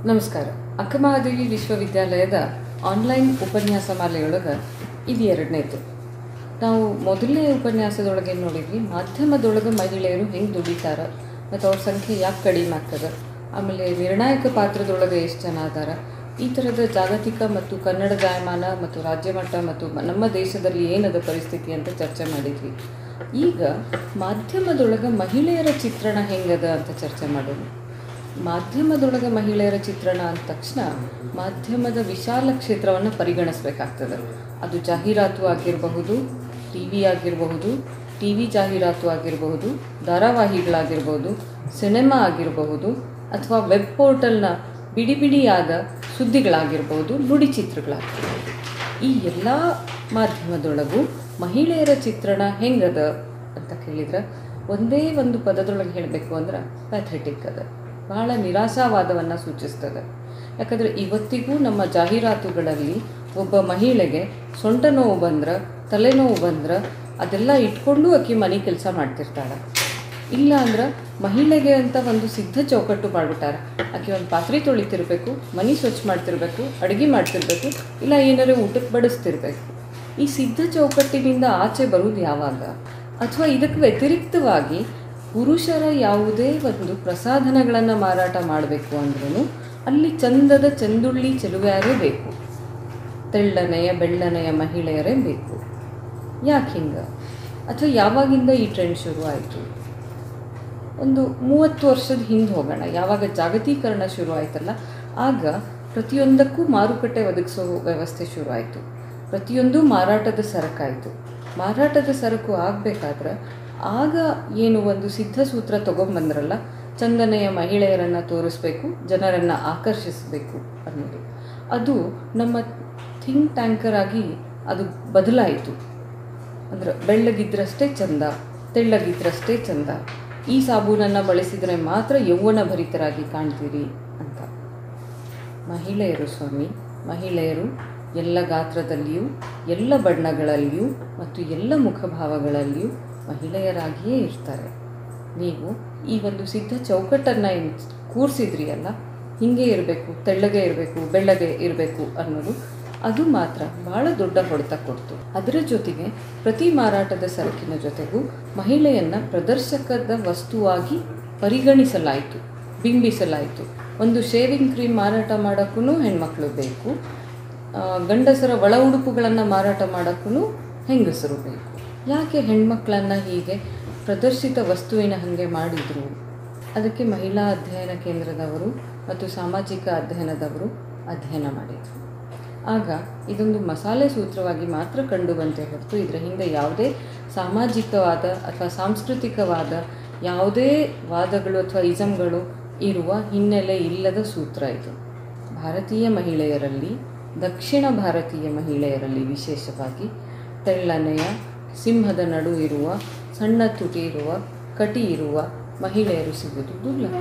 ನಮಸ್ಕಾರ ಅಕ್ಕಮಹಾದೇವಿ ವಿಶ್ವವಿದ್ಯಾಲಯದ ಆನ್ಲೈನ್ ಉಪನ್ಯಾಸ ಮಾಲೆಯೊಳಗೆ ಇದು ಎರಡನೇದು ನಾವು ಮೊದಲನೇ ಉಪನ್ಯಾಸದೊಳಗೆ ಏನು ನೋಡಿದ್ವಿ ಮಾಧ್ಯಮದೊಳಗೆ ಮಹಿಳೆಯರು ಹೆಂಗೆ ದುಡಿತಾರ ಮತ್ತು ಅವ್ರ ಸಂಖ್ಯೆ ಯಾಕೆ ಕಡಿಮೆ ಆಗ್ತದೆ ಆಮೇಲೆ ನಿರ್ಣಾಯಕ ಪಾತ್ರದೊಳಗೆ ಎಷ್ಟು ಜನ ಅದಾರ ಈ ಥರದ ಜಾಗತಿಕ ಮತ್ತು ಕನ್ನಡ ಜಾಯಮಾನ ಮತ್ತು ರಾಜ್ಯ ಮಟ್ಟ ಮತ್ತು ಮ- ನಮ್ಮ ದೇಶದಲ್ಲಿ ಏನದ ಪರಿಸ್ಥಿತಿ ಅಂತ ಚರ್ಚೆ ಮಾಡಿದ್ವಿ ಈಗ ಮಾಧ್ಯಮದೊಳಗೆ ಮಹಿಳೆಯರ ಚಿತ್ರಣ ಹೆಂಗದ ಅಂತ ಚರ್ಚೆ ಮಾಡೋಣ ಮಾಧ್ಯಮದೊಳಗೆ ಮಹಿಳೆಯರ ಚಿತ್ರಣ ಅಂದ ತಕ್ಷಣ ಮಾಧ್ಯಮದ ವಿಶಾಲ ಕ್ಷೇತ್ರವನ್ನು ಪರಿಗಣಿಸಬೇಕಾಗ್ತದೆ ಅದು ಜಾಹೀರಾತು ಆಗಿರಬಹುದು ಟಿ ವಿ ಆಗಿರಬಹುದು ಟಿ ವಿ ಜಾಹೀರಾತು ಆಗಿರಬಹುದು ಧಾರಾವಾಹಿಗಳಾಗಿರ್ಬೋದು ಸಿನಿಮಾ ಆಗಿರಬಹುದು ಅಥವಾ ವೆಬ್ ಪೋರ್ಟಲ್ನ ಬಿಡಿ ಬಿಡಿಯಾದ ಸುದ್ದಿಗಳಾಗಿರ್ಬೋದು ನುಡಿ ಚಿತ್ರಗಳಾಗಿರ್ಬೋದು ಈ ಎಲ್ಲ ಮಾಧ್ಯಮದೊಳಗೂ ಮಹಿಳೆಯರ ಚಿತ್ರಣ ಹೆಂಗದ ಅಂತ ಕೇಳಿದ್ರೆ ಒಂದೇ ಒಂದು ಪದದೊಳಗೆ ಹೇಳಬೇಕು ಅಂದ್ರೆ ಪ್ಯಾಥೆಟಿಕ್ ಅದ ಬಹಳ ನಿರಾಶಾವಾದವನ್ನು ಸೂಚಿಸ್ತದೆ ಯಾಕಂದರೆ ಇವತ್ತಿಗೂ ನಮ್ಮ ಜಾಹೀರಾತುಗಳಲ್ಲಿ ಒಬ್ಬ ಮಹಿಳೆಗೆ ಸೊಂಟ ನೋವು ಬಂದ್ರೆ ತಲೆನೋವು ಬಂದ್ರೆ ಅದೆಲ್ಲ ಇಟ್ಕೊಂಡು ಆಕಿ ಮನೆ ಕೆಲಸ ಮಾಡ್ತಿರ್ತಾಳೆ ಇಲ್ಲ ಅಂದ್ರೆ ಮಹಿಳೆಗೆ ಅಂತ ಒಂದು ಸಿದ್ಧ ಚೌಕಟ್ಟು ಮಾಡಿಬಿಟ್ಟಾರೆ ಆಕೆ ಒಂದು ಪಾತ್ರೆ ತೊಳಿತಿರ್ಬೇಕು ಮನೆ ಸ್ವಚ್ಛ ಮಾಡ್ತಿರ್ಬೇಕು ಅಡುಗೆ ಮಾಡ್ತಿರ್ಬೇಕು ಇಲ್ಲ ಏನಾರು ಊಟಕ್ಕೆ ಬಡಿಸ್ತಿರ್ಬೇಕು ಈ ಸಿದ್ಧ ಚೌಕಟ್ಟಿನಿಂದ ಆಚೆ ಬರುವುದು ಯಾವಾಗ ಅಥವಾ ಇದಕ್ಕೆ ವ್ಯತಿರಿಕ್ತವಾಗಿ ಪುರುಷರ ಯಾವುದೇ ಒಂದು ಪ್ರಸಾಧನಗಳನ್ನು ಮಾರಾಟ ಮಾಡಬೇಕು ಅಂದ್ರೂ ಅಲ್ಲಿ ಚಂದದ ಚಂದುಳ್ಳಿ ಚೆಲುವ್ಯಾರೇ ಬೇಕು ತೆಳ್ಳನೆಯ ಬೆಳ್ಳನೆಯ ಮಹಿಳೆಯರೇ ಬೇಕು ಯಾಕೆ ಹಿಂಗೆ ಅಥವಾ ಯಾವಾಗಿಂದ ಈ ಟ್ರೆಂಡ್ ಶುರು ಆಯಿತು ಒಂದು ಮೂವತ್ತು ವರ್ಷದ ಹಿಂದೆ ಹೋಗೋಣ ಯಾವಾಗ ಜಾಗತೀಕರಣ ಶುರು ಆಯ್ತಲ್ಲ ಆಗ ಪ್ರತಿಯೊಂದಕ್ಕೂ ಮಾರುಕಟ್ಟೆ ಒದಗಿಸೋ ವ್ಯವಸ್ಥೆ ಶುರು ಆಯಿತು ಪ್ರತಿಯೊಂದು ಮಾರಾಟದ ಸರಕಾಯಿತು ಮಾರಾಟದ ಸರಕು ಆಗಬೇಕಾದ್ರೆ ಆಗ ಏನು ಒಂದು ಸಿದ್ಧ ಸೂತ್ರ ತೊಗೊಂಬಂದ್ರಲ್ಲ ಚಂದನೆಯ ಮಹಿಳೆಯರನ್ನು ತೋರಿಸ್ಬೇಕು ಜನರನ್ನು ಆಕರ್ಷಿಸಬೇಕು ಅನ್ನೋದು ಅದು ನಮ್ಮ ಥಿಂಕ್ ಟ್ಯಾಂಕರ್ ಆಗಿ ಅದು ಬದಲಾಯಿತು ಅಂದ್ರೆ ಬೆಳ್ಳಗಿದ್ರಷ್ಟೇ ಚಂದ ತೆಳ್ಳಗಿದ್ರಷ್ಟೇ ಚಂದ ಈ ಸಾಬೂನನ್ನು ಬಳಸಿದರೆ ಮಾತ್ರ ಯೌವನ ಭರಿತರಾಗಿ ಕಾಣ್ತೀರಿ ಅಂತ ಮಹಿಳೆಯರು ಸ್ವಾಮಿ ಮಹಿಳೆಯರು ಎಲ್ಲ ಗಾತ್ರದಲ್ಲಿಯೂ ಎಲ್ಲ ಬಣ್ಣಗಳಲ್ಲಿಯೂ ಮತ್ತು ಎಲ್ಲ ಮುಖಭಾವಗಳಲ್ಲಿಯೂ ಮಹಿಳೆಯರಾಗಿಯೇ ಇರ್ತಾರೆ ನೀವು ಈ ಒಂದು ಸಿದ್ಧ ಚೌಕಟ್ಟನ್ನು ಏನು ಕೂರಿಸಿದ್ರಿ ಅಲ್ಲ ಹೀಗೆ ಇರಬೇಕು ತೆಳ್ಳಗೆ ಇರಬೇಕು ಬೆಳ್ಳಗೆ ಇರಬೇಕು ಅನ್ನೋದು ಅದು ಮಾತ್ರ ಭಾಳ ದೊಡ್ಡ ಹೊಡೆತ ಕೊಡ್ತು ಅದರ ಜೊತೆಗೆ ಪ್ರತಿ ಮಾರಾಟದ ಸರಕಿನ ಜೊತೆಗೂ ಮಹಿಳೆಯನ್ನು ಪ್ರದರ್ಶಕದ ವಸ್ತುವಾಗಿ ಪರಿಗಣಿಸಲಾಯಿತು ಬಿಂಬಿಸಲಾಯಿತು ಒಂದು ಶೇವಿಂಗ್ ಕ್ರೀಮ್ ಮಾರಾಟ ಮಾಡೋಕ್ಕೂ ಹೆಣ್ಮಕ್ಳು ಬೇಕು ಆ, ಗಂಡಸರ ಒಳ ಉಡುಪುಗಳನ್ನು ಮಾರಾಟ ಮಾಡೋಕ್ಕೂ ಹೆಂಗಸರು ಬೇಕು ಯಾಕೆ ಹೆಣ್ಮಕ್ಳನ್ನು ಹೀಗೆ ಪ್ರದರ್ಶಿತ ವಸ್ತುವಿನ ಹಾಗೆ ಮಾಡಿದರು ಅದಕ್ಕೆ ಮಹಿಳಾ ಅಧ್ಯಯನ ಕೇಂದ್ರದವರು ಮತ್ತು ಸಾಮಾಜಿಕ ಅಧ್ಯಯನದವರು ಅಧ್ಯಯನ ಮಾಡಿದರು ಆಗ ಇದೊಂದು ಮಸಾಲೆ ಸೂತ್ರವಾಗಿ ಮಾತ್ರ ಕಂಡುಬಂತೆ ಹೊರತು ಇದರ ಹಿಂದೆ ಯಾವುದೇ ಸಾಮಾಜಿಕವಾದ ಅಥವಾ ಸಾಂಸ್ಕೃತಿಕವಾದ ಯಾವುದೇ ವಾದಗಳು ಅಥವಾ ಇಸಮ್ಗಳು ಇರುವ ಹಿನ್ನೆಲೆ ಇಲ್ಲದ ಸೂತ್ರ ಇದು ಭಾರತೀಯ ಮಹಿಳೆಯರಲ್ಲಿ ದಕ್ಷಿಣ ಭಾರತೀಯ ಮಹಿಳೆಯರಲ್ಲಿ ವಿಶೇಷವಾಗಿ ತೆಳ್ಳನೆಯ ಸಿಂಹದ ನಡು ಇರುವ ಸಣ್ಣ ತುಟಿ ಇರುವ ಕಟಿ ಇರುವ ಮಹಿಳೆಯರು ಸಿಗುವುದು ದುರ್ಲಭ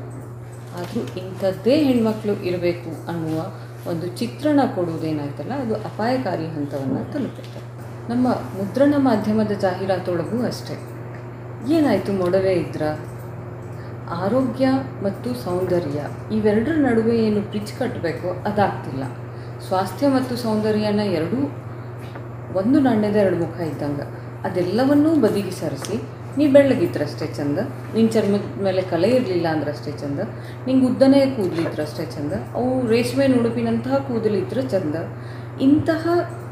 ಆದರೂ ಇಂಥದ್ದೇ ಹೆಣ್ಮಕ್ಳು ಇರಬೇಕು ಅನ್ನುವ ಒಂದು ಚಿತ್ರಣ ಕೊಡುವುದೇನಾಯ್ತಲ್ಲ ಅದು ಅಪಾಯಕಾರಿ ಹಂತವನ್ನು ತಲುಪುತ್ತೆ ನಮ್ಮ ಮುದ್ರಣ ಮಾಧ್ಯಮದ ಜಾಹೀರಾತೊಳಗೂ ಅಷ್ಟೇ ಏನಾಯಿತು ಮೊಡವೆ ಇದ್ರ ಆರೋಗ್ಯ ಮತ್ತು ಸೌಂದರ್ಯ ಇವೆರಡರ ನಡುವೆ ಏನು ಬ್ರಿಡ್ಜ್ ಕಟ್ಟಬೇಕೋ ಅದಾಗ್ತಿಲ್ಲ ಸ್ವಾಸ್ಥ್ಯ ಮತ್ತು ಸೌಂದರ್ಯನ ಎರಡೂ ಒಂದು ನಾಣ್ಯದ ಎರಡು ಮುಖ ಇದ್ದಂಗೆ ಅದೆಲ್ಲವನ್ನೂ ಬದಿಗೆ ಸರಿಸಿ ನೀ ಬೆಳ್ಳಗಿದ್ರಷ್ಟೇ ಚಂದ ನಿನ್ನ ಚರ್ಮದ ಮೇಲೆ ಕಲೆ ಇರಲಿಲ್ಲ ಅಂದ್ರಷ್ಟೇ ಚಂದ ನಿಂಗೆ ಉದ್ದನೇ ಕೂದಲಿದ್ರಷ್ಟೇ ಚಂದ ಅವು ರೇಷ್ಮೆ ನುಡುಪಿನಂತಹ ಕೂದಲಿದ್ರೆ ಚಂದ ಇಂತಹ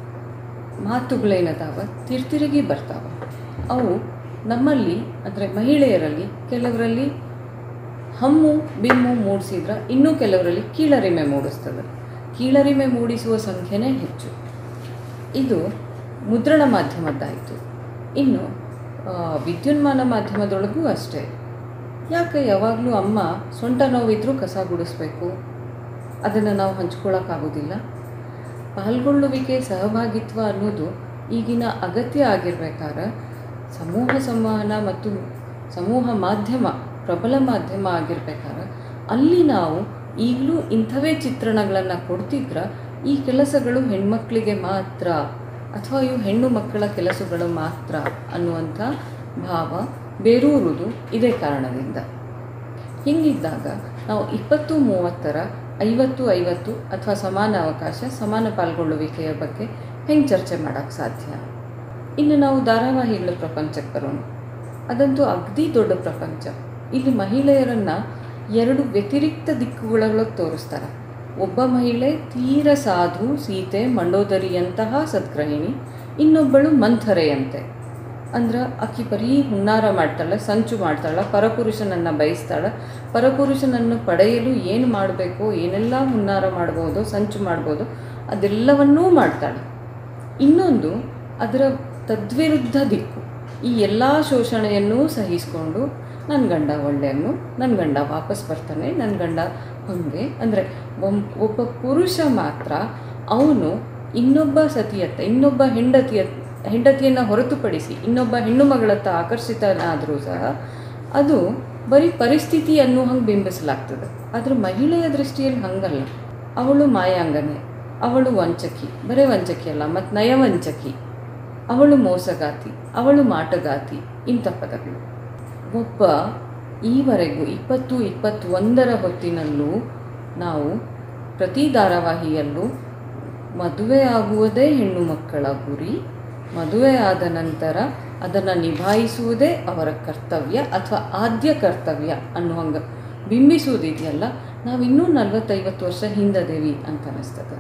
ಮಾತುಗಳೇನದಾವ ತಿರ್ತಿರುಗಿ ಬರ್ತಾವ ಅವು ನಮ್ಮಲ್ಲಿ ಅಂದರೆ ಮಹಿಳೆಯರಲ್ಲಿ ಕೆಲವರಲ್ಲಿ ಹಮ್ಮು ಬಿಮ್ಮು ಮೂಡಿಸಿದ್ರೆ ಇನ್ನೂ ಕೆಲವರಲ್ಲಿ ಕೀಳರಿಮೆ ಮೂಡಿಸ್ತದೆ ಕೀಳರಿಮೆ ಮೂಡಿಸುವ ಸಂಖ್ಯೆನೇ ಹೆಚ್ಚು ಇದು ಮುದ್ರಣ ಮಾಧ್ಯಮದ್ದಾಯಿತು ಇನ್ನು ಆ, ವಿದ್ಯುನ್ಮಾನ ಮಾಧ್ಯಮದೊಳಗೂ ಅಷ್ಟೇ ಯಾಕೆ ಯಾವಾಗಲೂ ಅಮ್ಮ ಸೊಂಟ ನೋವಿದ್ರೂ ಕಸ ಗುಡಿಸ್ಬೇಕು ಅದನ್ನು ನಾವು ಹಂಚ್ಕೊಳ್ಳೋಕ್ಕಾಗೋದಿಲ್ಲ ಪಾಲ್ಗೊಳ್ಳುವಿಕೆ ಸಹಭಾಗಿತ್ವ ಅನ್ನೋದು ಈಗಿನ ಅಗತ್ಯ ಆಗಿರ್ಬೇಕಾದ್ರೆ ಸಮೂಹ ಸಂವಹನ ಮತ್ತು ಸಮೂಹ ಮಾಧ್ಯಮ ಪ್ರಬಲ ಮಾಧ್ಯಮ ಆಗಿರ್ಬೇಕಾದ್ರೆ ಅಲ್ಲಿ ನಾವು ಈಗಲೂ ಇಂಥವೇ ಚಿತ್ರಣಗಳನ್ನು ಕೊಡ್ತಿದ್ರೆ ಈ ಕೆಲಸಗಳು ಹೆಣ್ಮಕ್ಳಿಗೆ ಮಾತ್ರ ಅಥವಾ ಇವು ಹೆಣ್ಣು ಮಕ್ಕಳ ಕೆಲಸಗಳು ಮಾತ್ರ ಅನ್ನುವಂಥ ಭಾವ ಬೇರೂರುವುದು ಇದೇ ಕಾರಣದಿಂದ ಹೀಗಿದ್ದಾಗ ನಾವು ಇಪ್ಪತ್ತು ಮೂವತ್ತರ ಐವತ್ತು ಐವತ್ತು ಅಥವಾ ಸಮಾನ ಅವಕಾಶ ಸಮಾನ ಪಾಲ್ಗೊಳ್ಳುವಿಕೆಯ ಬಗ್ಗೆ ಹೆಂಗೆ ಚರ್ಚೆ ಮಾಡೋಕ್ಕೆ ಸಾಧ್ಯ ಇನ್ನು ನಾವು ಧಾರಾವಾಹಿಗಳ ಪ್ರಪಂಚಕ್ಕೆ ಬರೋಣ ಅದಂತೂ ಅಗದಿ ದೊಡ್ಡ ಪ್ರಪಂಚ ಇಲ್ಲಿ ಮಹಿಳೆಯರನ್ನು ಎರಡು ವ್ಯತಿರಿಕ್ತ ದಿಕ್ಕುಗಳೊಳಗೆ ತೋರಿಸ್ತಾರೆ ಒಬ್ಬ ಮಹಿಳೆ ತೀರ ಸಾಧು ಸೀತೆ ಮಂಡೋದರಿಯಂತಹ ಸದ್ಗ್ರಹಿಣಿ ಇನ್ನೊಬ್ಬಳು ಮಂಥರೆಯಂತೆ ಅಂದ್ರೆ ಆಕಿ ಬರೀ ಹುನ್ನಾರ ಮಾಡ್ತಾಳೆ ಸಂಚು ಮಾಡ್ತಾಳೆ ಪರಪುರುಷನನ್ನು ಬಯಸ್ತಾಳೆ ಪರಪುರುಷನನ್ನು ಪಡೆಯಲು ಏನು ಮಾಡಬೇಕು ಏನೆಲ್ಲ ಹುನ್ನಾರ ಮಾಡ್ಬೋದು ಸಂಚು ಮಾಡ್ಬೋದು ಅದೆಲ್ಲವನ್ನೂ ಮಾಡ್ತಾಳೆ ಇನ್ನೊಂದು ಅದರ ತದ್ವಿರುದ್ಧ ದಿಕ್ಕು ಈ ಎಲ್ಲ ಶೋಷಣೆಯನ್ನೂ ಸಹಿಸಿಕೊಂಡು ನನ್ನ ಗಂಡ ಒಳ್ಳೆಯವನು ನನ್ನ ಗಂಡ ವಾಪಸ್ ಬರ್ತಾನೆ ನನ್ನ ಗಂಡ ಹಂಗೆ ಅಂದರೆ ಒಬ್ಬ ಪುರುಷ ಮಾತ್ರ ಅವನು ಇನ್ನೊಬ್ಬ ಸತಿಯತ್ತ ಇನ್ನೊಬ್ಬ ಹೆಂಡತಿಯ ಹೆಂಡತಿಯನ್ನು ಹೊರತುಪಡಿಸಿ ಇನ್ನೊಬ್ಬ ಹೆಣ್ಣು ಮಗಳತ್ತ ಆಕರ್ಷಿತನಾದರೂ ಸಹ ಅದು ಬರೀ ಪರಿಸ್ಥಿತಿ ಅನ್ನೋ ಹಂಗೆ ಬಿಂಬಿಸಲಾಗ್ತದೆ ಆದರೆ ಮಹಿಳೆಯ ದೃಷ್ಟಿಯಲ್ಲಿ ಹಂಗಲ್ಲ ಅವಳು ಮಾಯಾಂಗನೆ ಅವಳು ವಂಚಕಿ ಬರೇ ವಂಚಕಿ ಅಲ್ಲ ಮತ್ತು ನಯವಂಚಕಿ ಅವಳು ಮೋಸಗಾತಿ ಅವಳು ಮಾಟಗಾತಿ ಇಂಥ ಪದಗಳು ಒಬ್ಬ ಈವರೆಗೂ ಇಪ್ಪತ್ತು ಇಪ್ಪತ್ತೊಂದರ ಹೊತ್ತಿನಲ್ಲೂ ನಾವು ಪ್ರತಿ ಧಾರಾವಾಹಿಯಲ್ಲೂ ಮದುವೆ ಆಗುವುದೇ ಹೆಣ್ಣು ಮಕ್ಕಳ ಗುರಿ ಮದುವೆ ಆದ ನಂತರ ಅದನ್ನು ನಿಭಾಯಿಸುವುದೇ ಅವರ ಕರ್ತವ್ಯ ಅಥವಾ ಆದ್ಯ ಕರ್ತವ್ಯ ಅನ್ನೋ ಹಂಗೆ ಬಿಂಬಿಸುವುದಿದೆಯಲ್ಲ ನಾವಿನ್ನೂ ನಲ್ವತ್ತೈವತ್ತು ವರ್ಷ ಹಿಂದದೇವಿ ಅಂತ ಅನಿಸ್ತದೆ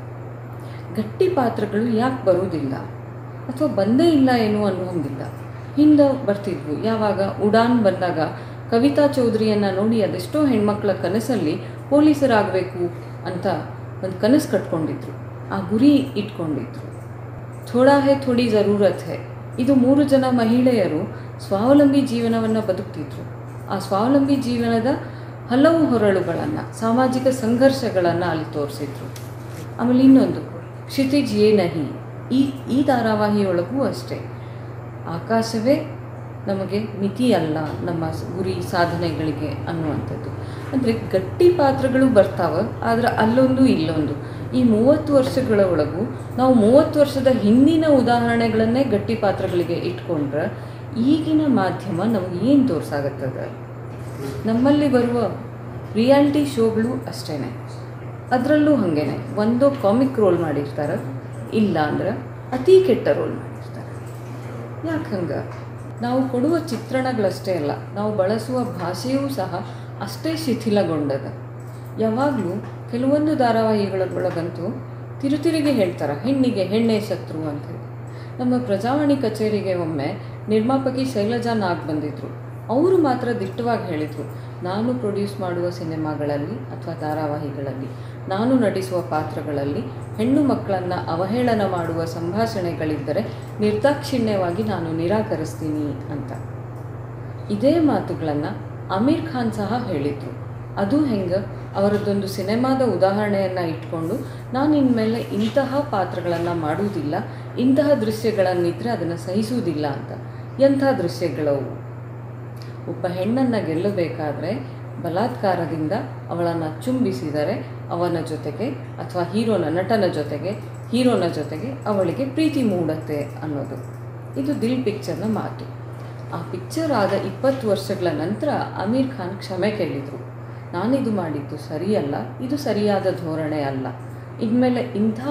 ಗಟ್ಟಿ ಪಾತ್ರಗಳು ಯಾಕೆ ಬರುವುದಿಲ್ಲ ಅಥವಾ ಬಂದೇ ಇಲ್ಲ ಏನು ಅನ್ನೋ ಹಂಗಿಲ್ಲ ಹಿಂದೆ ಬರ್ತಿದ್ವು ಯಾವಾಗ ಉಡಾನ್ ಬಂದಾಗ ಕವಿತಾ ಚೌಧರಿಯನ್ನು ನೋಡಿ ಅದೆಷ್ಟೋ ಹೆಣ್ಮಕ್ಳ ಕನಸಲ್ಲಿ ಪೊಲೀಸರಾಗಬೇಕು ಅಂತ ಒಂದು ಕನಸು ಕಟ್ಕೊಂಡಿದ್ರು ಆ ಗುರಿ ಇಟ್ಕೊಂಡಿದ್ರು ಥೋಡಾ ಹೇ ಥೋಡಿ ಜರೂರತ್ ಹೇ ಇದು ಮೂರು ಜನ ಮಹಿಳೆಯರು ಸ್ವಾವಲಂಬಿ ಜೀವನವನ್ನು ಬದುಕ್ತಿದ್ರು ಆ ಸ್ವಾವಲಂಬಿ ಜೀವನದ ಹಲವು ಹೊರಳುಗಳನ್ನು ಸಾಮಾಜಿಕ ಸಂಘರ್ಷಗಳನ್ನು ಅಲ್ಲಿ ತೋರಿಸಿದ್ರು ಆಮೇಲೆ ಇನ್ನೊಂದು ಕ್ಷಿತಿಜ್ ಏ ನಹಿ ಈ ಈ ಧಾರಾವಾಹಿಯೊಳಗೂ ಅಷ್ಟೇ ಆಕಾಶವೇ ನಮಗೆ ಮಿತಿ ಅಲ್ಲ ನಮ್ಮ ಗುರಿ ಸಾಧನೆಗಳಿಗೆ ಅನ್ನುವಂಥದ್ದು ಅಂದರೆ ಗಟ್ಟಿ ಪಾತ್ರಗಳು ಬರ್ತಾವೆ ಆದರೆ ಅಲ್ಲೊಂದು ಇಲ್ಲೊಂದು ಈ ಮೂವತ್ತು ವರ್ಷಗಳ ಒಳಗೂ ನಾವು ಮೂವತ್ತು ವರ್ಷದ ಹಿಂದಿನ ಉದಾಹರಣೆಗಳನ್ನೇ ಗಟ್ಟಿ ಪಾತ್ರಗಳಿಗೆ ಇಟ್ಕೊಂಡ್ರೆ ಈಗಿನ ಮಾಧ್ಯಮ ನಮ್ಗೆ ಏನು ತೋರ್ಸಾಗತ್ತದ ನಮ್ಮಲ್ಲಿ ಬರುವ ರಿಯಾಲಿಟಿ ಶೋಗಳು ಅಷ್ಟೇ ಅದರಲ್ಲೂ ಹಾಗೇನೆ ಒಂದು ಕಾಮಿಕ್ ರೋಲ್ ಮಾಡಿರ್ತಾರೆ ಇಲ್ಲ ಅಂದ್ರೆ ಅತಿ ಕೆಟ್ಟ ರೋಲ್ ಮಾಡಿರ್ತಾರೆ ಯಾಕೆ ಹಂಗೆ ನಾವು ಕೊಡುವ ಚಿತ್ರಣಗಳಷ್ಟೇ ಅಲ್ಲ ನಾವು ಬಳಸುವ ಭಾಷೆಯೂ ಸಹ ಅಷ್ಟೇ ಶಿಥಿಲಗೊಂಡದ ಯಾವಾಗಲೂ ಕೆಲವೊಂದು ಧಾರಾವಾಹಿಗಳೊಳಗಂತೂ ತಿರುತಿರಿಗೆ ಹೇಳ್ತಾರೆ ಹೆಣ್ಣಿಗೆ ಹೆಣ್ಣೆ ಶತ್ರು ಅಂತ ಹೇಳಿ ನಮ್ಮ ಪ್ರಜಾವಾಣಿ ಕಚೇರಿಗೆ ಒಮ್ಮೆ ನಿರ್ಮಾಪಕಿ ಶೈಲಜಾ ನಾಗ್ ಬಂದಿದ್ದರು ಅವರು ಮಾತ್ರ ದಿಟ್ಟವಾಗಿ ಹೇಳಿದರು ನಾನು ಪ್ರೊಡ್ಯೂಸ್ ಮಾಡುವ ಸಿನಿಮಾಗಳಲ್ಲಿ ಅಥವಾ ಧಾರಾವಾಹಿಗಳಲ್ಲಿ ನಾನು ನಟಿಸುವ ಪಾತ್ರಗಳಲ್ಲಿ ಹೆಣ್ಣು ಮಕ್ಕಳನ್ನು ಅವಹೇಳನ ಮಾಡುವ ಸಂಭಾಷಣೆಗಳಿದ್ದರೆ ನಿರ್ದಾಕ್ಷಿಣ್ಯವಾಗಿ ನಾನು ನಿರಾಕರಿಸ್ತೀನಿ ಅಂತ ಇದೇ ಮಾತುಗಳನ್ನು ಅಮೀರ್ ಖಾನ್ ಸಹ ಹೇಳಿದರು ಅದು ಹೆಂಗೆ ಅವರದ್ದೊಂದು ಸಿನಿಮಾದ ಉದಾಹರಣೆಯನ್ನು ಇಟ್ಕೊಂಡು ನಾನು ಇನ್ಮೇಲೆ ಇಂತಹ ಪಾತ್ರಗಳನ್ನು ಮಾಡುವುದಿಲ್ಲ ಇಂತಹ ದೃಶ್ಯಗಳನ್ನಿದ್ದರೆ ಅದನ್ನು ಸಹಿಸುವುದಿಲ್ಲ ಅಂತ ಎಂಥ ದೃಶ್ಯಗಳವು ಒಬ್ಬ ಹೆಣ್ಣನ್ನು ಗೆಲ್ಲಬೇಕಾದ್ರೆ ಬಲಾತ್ಕಾರದಿಂದ ಅವಳನ್ನು ಚುಂಬಿಸಿದರೆ ಅವನ ಜೊತೆಗೆ ಅಥವಾ ಹೀರೋನ ನಟನ ಜೊತೆಗೆ ಹೀರೋನ ಜೊತೆಗೆ ಅವಳಿಗೆ ಪ್ರೀತಿ ಮೂಡತ್ತೆ ಅನ್ನೋದು ಇದು ದಿಲ್ ಪಿಕ್ಚರ್ನ ಮಾತು ಆ ಪಿಕ್ಚರ್ ಆದ ಇಪ್ಪತ್ತು ವರ್ಷಗಳ ನಂತರ ಅಮೀರ್ ಖಾನ್ ಕ್ಷಮೆ ಕೇಳಿದರು ನಾನಿದು ಮಾಡಿದ್ದು ಸರಿಯಲ್ಲ ಇದು ಸರಿಯಾದ ಧೋರಣೆ ಅಲ್ಲ ಇನ್ಮೇಲೆ ಇಂಥ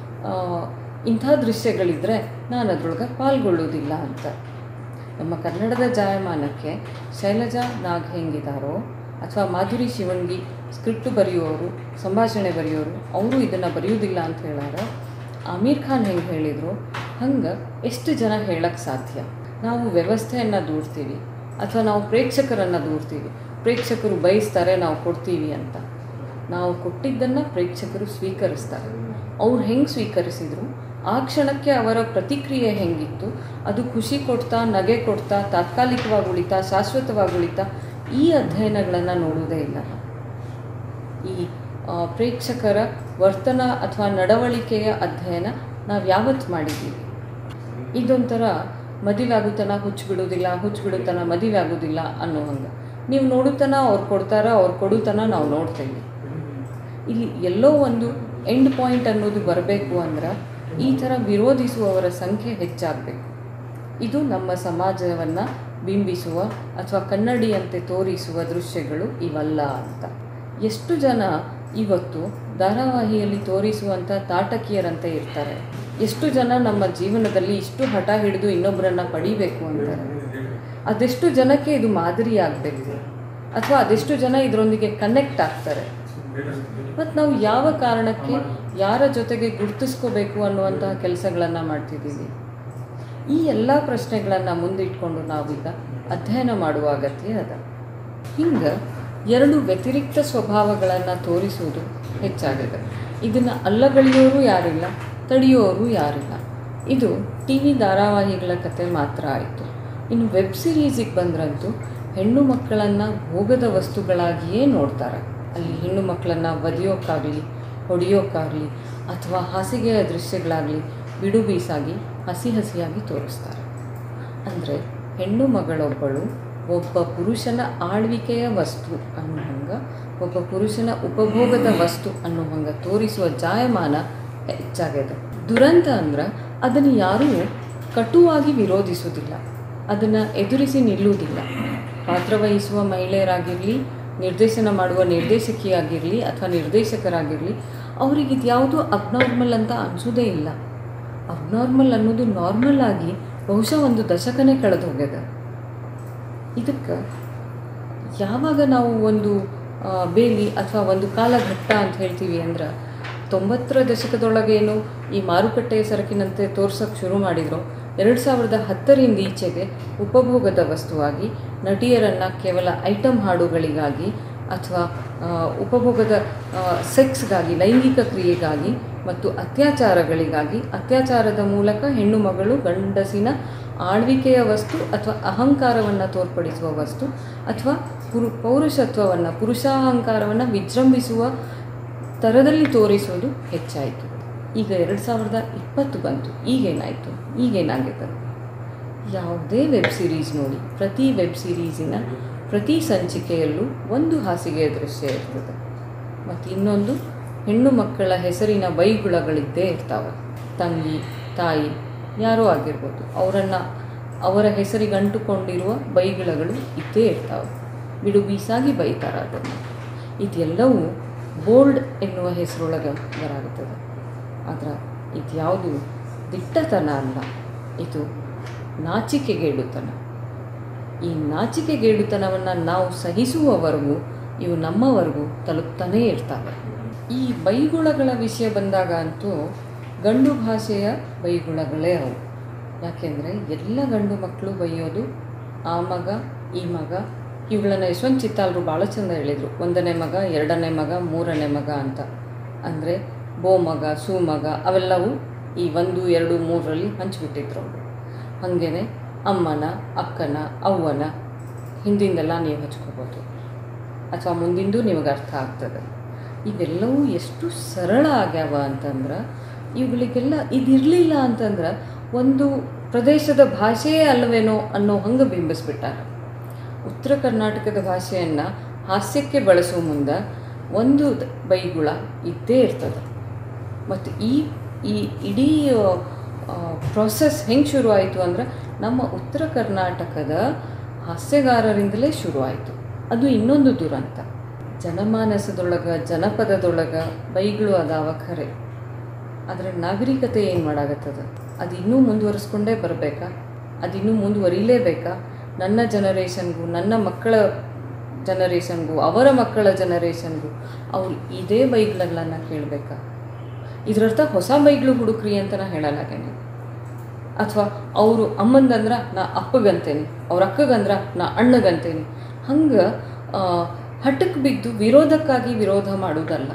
ಇಂಥ ದೃಶ್ಯಗಳಿದ್ದರೆ ನಾನು ಅದರೊಳಗೆ ಪಾಲ್ಗೊಳ್ಳೋದಿಲ್ಲ ಅಂತ ನಮ್ಮ ಕನ್ನಡದ ಜಾಯಮಾನಕ್ಕೆ ಶೈಲಜಾ ನಾಗ್ ಹೆಂಗಿದಾರೋ ಅಥವಾ ಮಾಧುರಿ ಶಿವಂಗಿ ಸ್ಕ್ರಿಪ್ಟ್ ಬರೆಯುವವರು ಸಂಭಾಷಣೆ ಬರೆಯೋರು ಅವರು ಇದನ್ನು ಬರೆಯೋದಿಲ್ಲ ಅಂತ ಹೇಳಾರ ಅಮೀರ್ ಖಾನ್ ಹೆಂಗೆ ಹೇಳಿದರು ಹಂಗೆ ಎಷ್ಟು ಜನ ಹೇಳಕ್ಕೆ ಸಾಧ್ಯ ನಾವು ವ್ಯವಸ್ಥೆಯನ್ನು ದೂರ್ತೀವಿ ಅಥವಾ ನಾವು ಪ್ರೇಕ್ಷಕರನ್ನು ದೂರ್ತೀವಿ ಪ್ರೇಕ್ಷಕರು ಬಯಸ್ತಾರೆ ನಾವು ಕೊಡ್ತೀವಿ ಅಂತ ನಾವು ಕೊಟ್ಟಿದ್ದನ್ನು ಪ್ರೇಕ್ಷಕರು ಸ್ವೀಕರಿಸ್ತಾರೆ ಅವ್ರು ಹೆಂಗೆ ಸ್ವೀಕರಿಸಿದರು ಆ ಕ್ಷಣಕ್ಕೆ ಅವರ ಪ್ರತಿಕ್ರಿಯೆ ಹೆಂಗಿತ್ತು ಅದು ಖುಷಿ ಕೊಡ್ತಾ ನಗೆ ಕೊಡ್ತಾ ತಾತ್ಕಾಲಿಕವಾಗಿ ಉಳಿತಾ ಶಾಶ್ವತವಾಗಿ ಉಳಿತಾ ಈ ಅಧ್ಯಯನಗಳನ್ನು ನೋಡುವುದೇ ಇಲ್ಲ ಈ ಪ್ರೇಕ್ಷಕರ ವರ್ತನ ಅಥವಾ ನಡವಳಿಕೆಯ ಅಧ್ಯಯನ ನಾವು ಯಾವತ್ತು ಮಾಡಿದ್ದೀವಿ ಇದೊಂಥರ ಮದುವೆ ಆಗುತ್ತನ ಹುಚ್ಚು ಬಿಡೋದಿಲ್ಲ ಹುಚ್ಚು ಬಿಡುತ್ತನ ಮದುವೆ ಆಗೋದಿಲ್ಲ ಅನ್ನೋ ಹಂಗೆ ನೀವು ನೋಡುತ್ತನ ಅವ್ರು ಕೊಡ್ತಾರ ಅವ್ರು ಕೊಡುತ್ತನ ನಾವು ನೋಡ್ತೇವೆ ಇಲ್ಲಿ ಎಲ್ಲೋ ಒಂದು ಎಂಡ್ ಪಾಯಿಂಟ್ ಅನ್ನೋದು ಬರಬೇಕು ಅಂದ್ರೆ ಈ ಥರ ವಿರೋಧಿಸುವವರ ಸಂಖ್ಯೆ ಹೆಚ್ಚಾಗಬೇಕು ಇದು ನಮ್ಮ ಸಮಾಜವನ್ನು ಬಿಂಬಿಸುವ ಅಥವಾ ಕನ್ನಡಿಯಂತೆ ತೋರಿಸುವ ದೃಶ್ಯಗಳು ಇವಲ್ಲ ಅಂತ ಎಷ್ಟು ಜನ ಇವತ್ತು ಧಾರಾವಾಹಿಯಲ್ಲಿ ತೋರಿಸುವಂಥ ತಾಟಕಿಯರಂತೆ ಇರ್ತಾರೆ ಎಷ್ಟು ಜನ ನಮ್ಮ ಜೀವನದಲ್ಲಿ ಇಷ್ಟು ಹಠ ಹಿಡಿದು ಇನ್ನೊಬ್ಬರನ್ನ ಪಡಿಬೇಕು ಅಂತಾರೆ ಅದೆಷ್ಟು ಜನಕ್ಕೆ ಇದು ಮಾದರಿ ಆಗಬೇಕು ಅಥವಾ ಅದೆಷ್ಟು ಜನ ಇದರೊಂದಿಗೆ ಕನೆಕ್ಟ್ ಆಗ್ತಾರೆ ಮತ್ತು ನಾವು ಯಾವ ಕಾರಣಕ್ಕೆ ಯಾರ ಜೊತೆಗೆ ಗುರ್ತಿಸ್ಕೋಬೇಕು ಅನ್ನುವಂತಹ ಕೆಲಸಗಳನ್ನು ಮಾಡ್ತಿದ್ದೀವಿ ಈ ಎಲ್ಲ ಪ್ರಶ್ನೆಗಳನ್ನು ಮುಂದಿಟ್ಕೊಂಡು ನಾವೀಗ ಅಧ್ಯಯನ ಮಾಡುವ ಅಗತ್ಯ ಅದ ಹಿಂಗೆ ಎರಡು ವ್ಯತಿರಿಕ್ತ ಸ್ವಭಾವಗಳನ್ನು ತೋರಿಸುವುದು ಹೆಚ್ಚಾಗಿದೆ ಇದನ್ನು ಅಲ್ಲಗಳೆಯೋರು ಯಾರಿಲ್ಲ ತಡೆಯೋರು ಯಾರಿಲ್ಲ ಇದು ಟಿ ವಿ ಧಾರಾವಾಹಿಗಳ ಕತೆ ಮಾತ್ರ ಆಯಿತು ಇನ್ನು ವೆಬ್ ಸಿರೀಸಿಗೆ ಬಂದ್ರಂತೂ ಹೆಣ್ಣು ಮಕ್ಕಳನ್ನು ಭೋಗದ ವಸ್ತುಗಳಾಗಿಯೇ ನೋಡ್ತಾರೆ ಅಲ್ಲಿ ಹೆಣ್ಣು ಮಕ್ಕಳನ್ನು ಒದೆಯೋಕ್ಕಾಗಲಿ ಹೊಡೆಯೋಕ್ಕಾಗಲಿ ಅಥವಾ ಹಾಸಿಗೆಯ ದೃಶ್ಯಗಳಾಗಲಿ ಬಿಡು ಬೀಸಾಗಿ ಹಸಿ ಹಸಿಯಾಗಿ ತೋರಿಸ್ತಾರೆ ಅಂದರೆ ಹೆಣ್ಣು ಮಗಳೊಬ್ಬಳು ಒಬ್ಬ ಪುರುಷನ ಆಳ್ವಿಕೆಯ ವಸ್ತು ಅನ್ನೋ ಹಂಗೆ ಒಬ್ಬ ಪುರುಷನ ಉಪಭೋಗದ ವಸ್ತು ಅನ್ನೋ ಹಂಗೆ ತೋರಿಸುವ ಜಾಯಮಾನ ಹೆಚ್ಚಾಗಿದೆ ದುರಂತ ಅಂದ್ರೆ ಅದನ್ನು ಯಾರೂ ಕಟುವಾಗಿ ವಿರೋಧಿಸುವುದಿಲ್ಲ ಅದನ್ನು ಎದುರಿಸಿ ನಿಲ್ಲುವುದಿಲ್ಲ ಪಾತ್ರವಹಿಸುವ ಮಹಿಳೆಯರಾಗಿರಲಿ ನಿರ್ದೇಶನ ಮಾಡುವ ನಿರ್ದೇಶಕಿಯಾಗಿರಲಿ ಅಥವಾ ನಿರ್ದೇಶಕರಾಗಿರಲಿ ಅವ್ರಿಗೆ ಇದು ಯಾವುದೂ ಅಬ್ನಾರ್ಮಲ್ ಅಂತ ಅನಿಸೋದೇ ಇಲ್ಲ ಅಬ್ನಾರ್ಮಲ್ ಅನ್ನೋದು ನಾರ್ಮಲ್ ಆಗಿ ಬಹುಶಃ ಒಂದು ದಶಕನೇ ಕಳೆದು ಹೋಗ್ಯದ ಇದಕ್ಕೆ ಯಾವಾಗ ನಾವು ಒಂದು ಆ, ಬೇಲಿ ಅಥವಾ ಒಂದು ಕಾಲಘಟ್ಟ ಅಂತ ಹೇಳ್ತೀವಿ ಅಂದ್ರೆ ತೊಂಬತ್ತರ ದಶಕದೊಳಗೇನು ಈ ಮಾರುಕಟ್ಟೆಯ ಸರಕಿನಂತೆ ತೋರ್ಸೋಕ್ಕೆ ಶುರು ಮಾಡಿದ್ರು ಎರಡು ಸಾವಿರದ ಹತ್ತರಿಂದ ಈಚೆಗೆ ಉಪಭೋಗದ ವಸ್ತುವಾಗಿ ನಟಿಯರನ್ನು ಕೇವಲ ಐಟಮ್ ಹಾಡುಗಳಿಗಾಗಿ ಅಥವಾ ಆ, ಉಪಭೋಗದ ಆ, ಸೆಕ್ಸ್ಗಾಗಿ ಲೈಂಗಿಕ ಕ್ರಿಯೆಗಾಗಿ ಮತ್ತು ಅತ್ಯಾಚಾರಗಳಿಗಾಗಿ ಅತ್ಯಾಚಾರದ ಮೂಲಕ ಹೆಣ್ಣು ಮಗಳು ಗಂಡಸಿನ ಆಳ್ವಿಕೆಯ ವಸ್ತು ಅಥವಾ ಅಹಂಕಾರವನ್ನು ತೋರ್ಪಡಿಸುವ ವಸ್ತು ಅಥವಾ ಪುರು ಪೌರುಷತ್ವವನ್ನು ಪುರುಷಾಹಂಕಾರವನ್ನು ವಿಜೃಂಭಿಸುವ ಥರದಲ್ಲಿ ತೋರಿಸೋದು ಹೆಚ್ಚಾಯಿತು ಈಗ ಎರಡು ಸಾವಿರದ ಇಪ್ಪತ್ತು ಬಂತು ಈಗೇನಾಯಿತು ಈಗೇನಾಗಿದೆ ಯಾವುದೇ ವೆಬ್ ಸಿರೀಸ್ ನೋಡಿ ಪ್ರತಿ ವೆಬ್ ಸಿರೀಸಿನ ಪ್ರತಿ ಸಂಚಿಕೆಯಲ್ಲೂ ಒಂದು ಹಾಸಿಗೆಯ ದೃಶ್ಯ ಇರ್ತದೆ ಮತ್ತು ಇನ್ನೊಂದು ಹೆಣ್ಣು ಮಕ್ಕಳ ಹೆಸರಿನ ಬೈಗುಳಗಳಿದ್ದೇ ಇರ್ತಾವೆ ತಂಗಿ ತಾಯಿ ಯಾರೋ ಆಗಿರ್ಬೋದು ಅವರನ್ನು ಅವರ ಹೆಸರಿಗೆ ಅಂಟುಕೊಂಡಿರುವ ಬೈಗುಳಗಳು ಇದ್ದೇ ಇರ್ತಾವೆ ಬಿಡು ಬೀಸಾಗಿ ಬೈತಾರೆ ಅದನ್ನು ಇದೆಲ್ಲವೂ ಬೋಲ್ಡ್ ಎನ್ನುವ ಹೆಸರೊಳಗೆ ಬರಾಗುತ್ತದೆ ಆದ್ರೆ ಇದ್ಯಾವುದು ದಿಟ್ಟತನ ಅಲ್ಲ ಇದು ನಾಚಿಕೆಗೇಡುತನ ಈ ನಾಚಿಕೆಗೇಡುತನವನ್ನು ನಾವು ಸಹಿಸುವವರೆಗೂ ಇವು ನಮ್ಮವರೆಗೂ ತಲುಪ್ತಾನೇ ಇರ್ತವೆ ಈ ಬೈಗುಳಗಳ ವಿಷಯ ಬಂದಾಗ ಅಂತೂ ಗಂಡು ಭಾಷೆಯ ಬೈಗುಳಗಳೇ ಅವು ಯಾಕೆಂದರೆ ಎಲ್ಲ ಗಂಡು ಮಕ್ಕಳು ಬೈಯೋದು ಆ ಮಗ ಈ ಮಗ ಇವುಗಳನ್ನ ಯಶವಂತ್ ಚಿತ್ತಾಲ್ರು ಭಾಳ ಚಂದ ಹೇಳಿದರು ಒಂದನೇ ಮಗ ಎರಡನೇ ಮಗ ಮೂರನೇ ಮಗ ಅಂತ ಅಂದರೆ ಬೋ ಮಗ ಸು ಮಗ ಅವೆಲ್ಲವೂ ಈ ಒಂದು ಎರಡು ಮೂರರಲ್ಲಿ ಹಂಚಿಬಿಟ್ಟಿದ್ರು ಅವರು ಹಾಗೇನೆ ಅಮ್ಮನ ಅಕ್ಕನ ಅವ್ವನ ಹಿಂದಿಂದೆಲ್ಲ ನೀವು ಹಚ್ಕೋಬೋದು ಅಥವಾ ಮುಂದಿಂದು ನಿಮಗೆ ಅರ್ಥ ಆಗ್ತದೆ ಇವೆಲ್ಲವೂ ಎಷ್ಟು ಸರಳ ಆಗ್ಯಾವ ಅಂತಂದ್ರೆ ಇವುಗಳಿಗೆಲ್ಲ ಇದಿರಲಿಲ್ಲ ಅಂತಂದ್ರೆ ಒಂದು ಪ್ರದೇಶದ ಭಾಷೆಯೇ ಅಲ್ಲವೇನೋ ಅನ್ನೋ ಹಂಗೆ ಬಿಂಬಿಸ್ಬಿಟ್ಟಾರೆ ಉತ್ತರ ಕರ್ನಾಟಕದ ಭಾಷೆಯನ್ನು ಹಾಸ್ಯಕ್ಕೆ ಬಳಸೋ ಮುಂದೆ ಒಂದು ದ- ಬೈಗುಳ ಇದ್ದೇ ಇರ್ತದೆ ಮತ್ತು ಈ ಈ ಇಡೀ ಪ್ರೊಸೆಸ್ ಹೆಂಗೆ ಶುರು ಆಯಿತು ಅಂದ್ರೆ ನಮ್ಮ ಉತ್ತರ ಕರ್ನಾಟಕದ ಹಾಸ್ಯಗಾರರಿಂದಲೇ ಶುರುವಾಯಿತು ಅದು ಇನ್ನೊಂದು ದುರಂತ ಜನಮಾನಸದೊಳಗೆ ಜನಪದದೊಳಗೆ ಬೈಗಳು ಅದಾವ ಖರೆ ಆದರೆ ನಾಗರಿಕತೆ ಏನು ಮಾಡಾಗತ್ತದ ಅದು ಇನ್ನೂ ಮುಂದುವರಿಸ್ಕೊಂಡೇ ಬರಬೇಕಾ ಅದು ಇನ್ನೂ ಮುಂದುವರಿಲೇಬೇಕಾ ನನ್ನ ಜನರೇಷನ್ಗೂ ನನ್ನ ಮಕ್ಕಳ ಜನರೇಷನ್ಗೂ ಅವರ ಮಕ್ಕಳ ಜನರೇಷನ್ಗೂ ಅವ್ರು ಇದೇ ಬೈಗ್ಲಗಳನ್ನು ಕೇಳಬೇಕಾ ಇದರರ್ಥ ಹೊಸ ಬೈಗ್ಳು ಹುಡುಕ್ರಿ ಅಂತ ನಾ ಹೇಳಲಾಗೇನೆ ಅಥವಾ ಅವರು ಅಮ್ಮಂದಂದ್ರೆ ನಾ ಅಪ್ಪಗಂತೇನೆ ಅವ್ರ ಅಕ್ಕಗಂದ್ರೆ ನಾ ಅಣ್ಣಗಂತೇನೆ ಹಂಗೆ ಹಠಕ್ಕೆ ಬಿದ್ದು ವಿರೋಧಕ್ಕಾಗಿ ವಿರೋಧ ಮಾಡೋದಲ್ಲ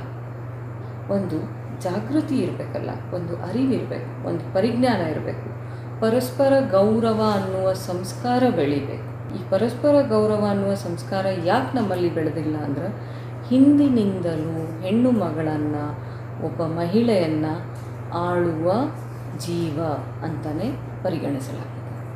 ಒಂದು ಜಾಗೃತಿ ಇರಬೇಕಲ್ಲ ಒಂದು ಅರಿವಿರಬೇಕು ಒಂದು ಪರಿಜ್ಞಾನ ಇರಬೇಕು ಪರಸ್ಪರ ಗೌರವ ಅನ್ನುವ ಸಂಸ್ಕಾರ ಬೆಳಿಬೇಕು ಈ ಪರಸ್ಪರ ಗೌರವ ಅನ್ನುವ ಸಂಸ್ಕಾರ ಯಾಕೆ ನಮ್ಮಲ್ಲಿ ಬೆಳೆದಿಲ್ಲ ಅಂದ್ರೆ ಹಿಂದಿನಿಂದಲೂ ಹೆಣ್ಣು ಮಗಳನ್ನು ಒಬ್ಬ ಮಹಿಳೆಯನ್ನು ಆಳುವ ಜೀವ ಅಂತಲೇ ಪರಿಗಣಿಸಲಾಗಿದೆ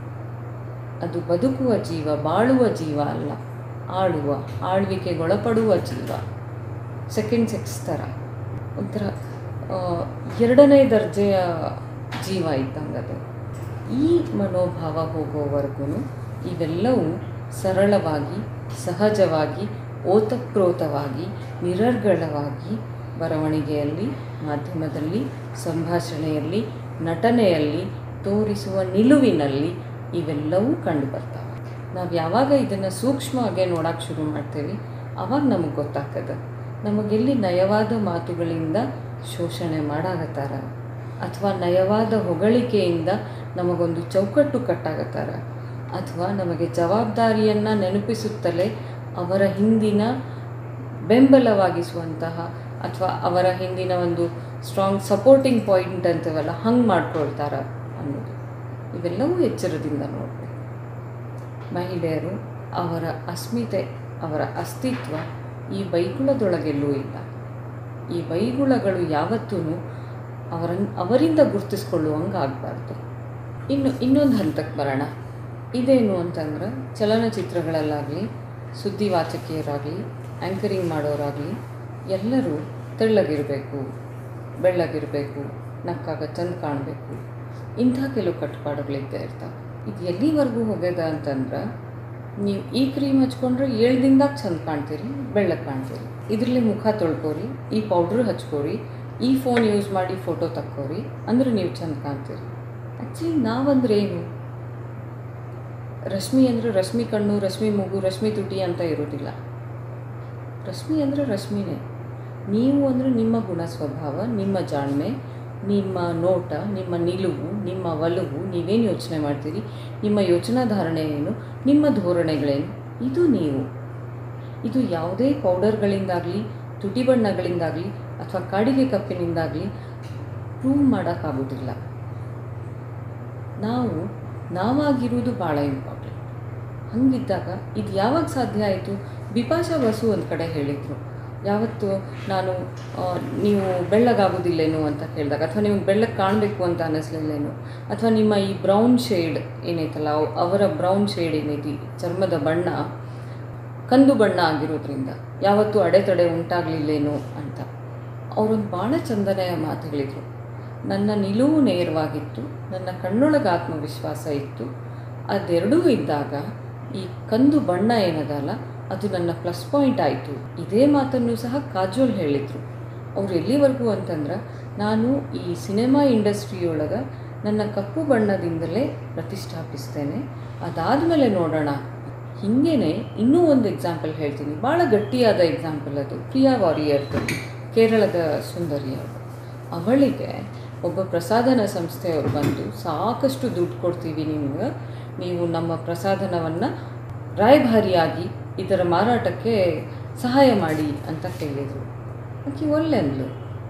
ಅದು ಬದುಕುವ ಜೀವ ಬಾಳುವ ಜೀವ ಅಲ್ಲ ಆಳುವ ಆಳ್ವಿಕೆಗೊಳಪಡುವ ಜೀವ ಸೆಕೆಂಡ್ ಸೆಕ್ಸ್ ಥರ ಒಂಥರ ಆ, ಎರಡನೇ ದರ್ಜೆಯ ಜೀವ ಇದ್ದಂಗೆ ಅದು ಈ ಮನೋಭಾವ ಹೋಗೋವರೆಗೂ ಇವೆಲ್ಲವೂ ಸರಳವಾಗಿ ಸಹಜವಾಗಿ ಓತಪ್ರೋತವಾಗಿ ನಿರರ್ಗಳವಾಗಿ ಬರವಣಿಗೆಯಲ್ಲಿ ಮಾಧ್ಯಮದಲ್ಲಿ ಸಂಭಾಷಣೆಯಲ್ಲಿ ನಟನೆಯಲ್ಲಿ ತೋರಿಸುವ ನಿಲುವಿನಲ್ಲಿ ಇವೆಲ್ಲವೂ ಕಂಡುಬರ್ತವೆ ನಾವು ಯಾವಾಗ ಇದನ್ನು ಸೂಕ್ಷ್ಮವಾಗಿ ನೋಡೋಕ್ಕೆ ಶುರು ಮಾಡ್ತೀವಿ ಆವಾಗ ನಮಗೆ ಗೊತ್ತಾಗ್ತದೆ ನಮಗೆಲ್ಲಿ ನಯವಾದ ಮಾತುಗಳಿಂದ ಶೋಷಣೆ ಮಾಡಾಗತ್ತಾರ ಅಥವಾ ನಯವಾದ ಹೊಗಳಿಕೆಯಿಂದ ನಮಗೊಂದು ಚೌಕಟ್ಟು ಕಟ್ಟಾಗತ್ತಾರ ಅಥವಾ ನಮಗೆ ಜವಾಬ್ದಾರಿಯನ್ನು ನೆನಪಿಸುತ್ತಲೇ ಅವರ ಹಿಂದಿನ ಬೆಂಬಲವಾಗಿಸುವಂತಹ ಅಥವಾ ಅವರ ಹಿಂದಿನ ಒಂದು ಸ್ಟ್ರಾಂಗ್ ಸಪೋರ್ಟಿಂಗ್ ಪಾಯಿಂಟ್ ಅಂತೀವಲ್ಲ ಹಂಗೆ ಮಾಡ್ಕೊಳ್ತಾರ ಅನ್ನೋದು ಇವೆಲ್ಲವೂ ಎಚ್ಚರದಿಂದ ನೋಡಬೇಕು ಮಹಿಳೆಯರು ಅವರ ಅಸ್ಮಿತೆ ಅವರ ಅಸ್ತಿತ್ವ ಈ ಬೈಗುಳದೊಳಗೆಲ್ಲೂ ಇಲ್ಲ ಈ ಬೈಗುಳಗಳು ಯಾವತ್ತೂ ಅವರನ್ನು ಅವರಿಂದ ಗುರುತಿಸ್ಕೊಳ್ಳುವಂಗೆ ಆಗಬಾರ್ದು ಇನ್ನು ಇನ್ನೊಂದು ಹಂತಕ್ಕೆ ಬರೋಣ ಇದೇನು ಅಂತಂದ್ರೆ ಚಲನಚಿತ್ರಗಳಲ್ಲಾಗಲಿ ಸುದ್ದಿವಾಚಕಿಯರಾಗಲಿ ಆ್ಯಂಕರಿಂಗ್ ಮಾಡೋರಾಗಲಿ ಎಲ್ಲರೂ ತೆಳ್ಳಗಿರಬೇಕು ಬೆಳ್ಳಗಿರಬೇಕು ನಕ್ಕಾಗ ಚಂದ ಕಾಣಬೇಕು ಇಂಥ ಕೆಲವು ಕಟ್ಟುಪಾಡುಗಳಿದ್ದೇ ಇರ್ತಾವೆ ಇದು ಎಲ್ಲಿವರೆಗೂ ಹೋಗ್ಯದ ಅಂತಂದ್ರೆ ನೀವು ಈ ಕ್ರೀಮ್ ಹಚ್ಕೊಂಡ್ರೆ ಏಳು ದಿನದಾಗ ಚಂದ ಕಾಣ್ತೀರಿ ಬೆಳ್ಳಗೆ ಕಾಣ್ತೀರಿ ಇದರಲ್ಲಿ ಮುಖ ತೊಳ್ಕೊರಿ ಈ ಪೌಡ್ರ್ ಹಚ್ಕೋರಿ ಈ ಫೋನ್ ಯೂಸ್ ಮಾಡಿ ಫೋಟೋ ತಕ್ಕೋರಿ ಅಂದ್ರೆ ನೀವು ಚಂದ ಕಾಣ್ತೀರಿ ಆ್ಯಕ್ಚುಲಿ ನಾವಂದ್ರೆ ಏನು ರಶ್ಮಿ ಅಂದರೆ ರಶ್ಮಿ ಕಣ್ಣು ರಶ್ಮಿ ಮೂಗು ರಶ್ಮಿ ತುಟಿ ಅಂತ ಇರೋದಿಲ್ಲ ರಶ್ಮಿ ಅಂದರೆ ರಶ್ಮಿನೇ ನೀವು ಅಂದರೆ ನಿಮ್ಮ ಗುಣ ಸ್ವಭಾವ ನಿಮ್ಮ ಜಾಣ್ಮೆ ನಿಮ್ಮ ನೋಟ ನಿಮ್ಮ ನಿಲುವು ನಿಮ್ಮ ಒಲವು ನೀವೇನು ಯೋಚನೆ ಮಾಡ್ತೀರಿ ನಿಮ್ಮ ಯೋಚನಾ ಧಾರಣೆ ಏನು ನಿಮ್ಮ ಧೋರಣೆಗಳೇನು ಇದು ನೀವು ಇದು ಯಾವುದೇ ಪೌಡರ್ಗಳಿಂದಾಗಲಿ ತುಟಿ ಬಣ್ಣಗಳಿಂದಾಗಲಿ ಅಥವಾ ಕಾಡಿಗೆ ಕಪ್ಪಿನಿಂದಾಗಲಿ ಪ್ರೂವ್ ಮಾಡೋಕ್ಕಾಗೋದಿಲ್ಲ ನಾವು ನಾವಾಗಿರುವುದು ಭಾಳ ಇಂಪಾರ್ಟೆಂಟ್ ಹಂಗಿದ್ದಾಗ ಇದು ಯಾವಾಗ ಸಾಧ್ಯ ಆಯಿತು ಬಿಪಾಶಾ ಬಸು ಒಂದು ಕಡೆ ಹೇಳಿದರು ಯಾವತ್ತು ನಾನು ಆ, ನೀವು ಬೆಳ್ಳಗಾಗೋದಿಲ್ಲೇನೋ ಅಂತ ಕೇಳಿದಾಗ ಅಥವಾ ನಿಮಗೆ ಬೆಳ್ಳಗೆ ಕಾಣಬೇಕು ಅಂತ ಅನ್ನಿಸ್ಲಿಲ್ಲೇನೋ ಅಥವಾ ನಿಮ್ಮ ಈ ಬ್ರೌನ್ ಶೇಡ್ ಏನೈತಲ್ಲ ಅವ್- ಅವರ ಬ್ರೌನ್ ಶೇಡ್ ಏನೈತಿ ಚರ್ಮದ ಬಣ್ಣ ಕಂದು ಬಣ್ಣ ಆಗಿರೋದ್ರಿಂದ ಯಾವತ್ತೂ ಅಡೆತಡೆ ಉಂಟಾಗಲಿಲ್ಲೇನೋ ಅಂತ ಅವರೊಂದು ಭಾಳ ಚಂದನೆಯ ಮಾತು ಹೇಳಿದರು ನನ್ನ ನಿಲುವು ನೇರವಾಗಿತ್ತು ನನ್ನ ಕಣ್ಣೊಳಗೆ ಆತ್ಮವಿಶ್ವಾಸ ಇತ್ತು ಅದೆರಡೂ ಇದ್ದಾಗ ಈ ಕಂದು ಬಣ್ಣ ಏನದಲ್ಲ ಅದು ನನ್ನ ಪ್ಲಸ್ ಪಾಯಿಂಟ್ ಆಯಿತು ಇದೇ ಮಾತನ್ನು ಸಹ ಕಾಜೋಲ್ ಹೇಳಿದರು ಅವ್ರು ಎಲ್ಲಿವರೆಗೂ ಅಂತಂದ್ರೆ ನಾನು ಈ ಸಿನಿಮಾ ಇಂಡಸ್ಟ್ರಿಯೊಳಗೆ ನನ್ನ ಕಪ್ಪು ಬಣ್ಣದಿಂದಲೇ ಪ್ರತಿಷ್ಠಾಪಿಸ್ತೇನೆ ಅದಾದಮೇಲೆ ನೋಡೋಣ ಹಿಂಗೇನೆ ಇನ್ನೂ ಒಂದು ಎಕ್ಸಾಂಪಲ್ ಹೇಳ್ತೀನಿ ಭಾಳ ಗಟ್ಟಿಯಾದ ಎಕ್ಸಾಂಪಲ್ ಅದು ಪ್ರಿಯಾ ವಾರಿಯರ್ದು ಕೇರಳದ ಸುಂದರಿ ಅವರು ಅವಳಿಗೆ ಒಬ್ಬ ಪ್ರಸಾದನ ಸಂಸ್ಥೆಯವರು ಬಂದು ಸಾಕಷ್ಟು ದುಡ್ಡು ಕೊಡ್ತೀವಿ ನಿಮ್ಗೆ ನೀವು ನಮ್ಮ ಪ್ರಸಾದನವನ್ನು ರಾಯಭಾರಿಯಾಗಿ ಇದರ ಮಾರಾಟಕ್ಕೆ ಸಹಾಯ ಮಾಡಿ ಅಂತ ಕೇಳಿದರು ಆಕೆ ಒಳ್ಳೆಂದ್ಲು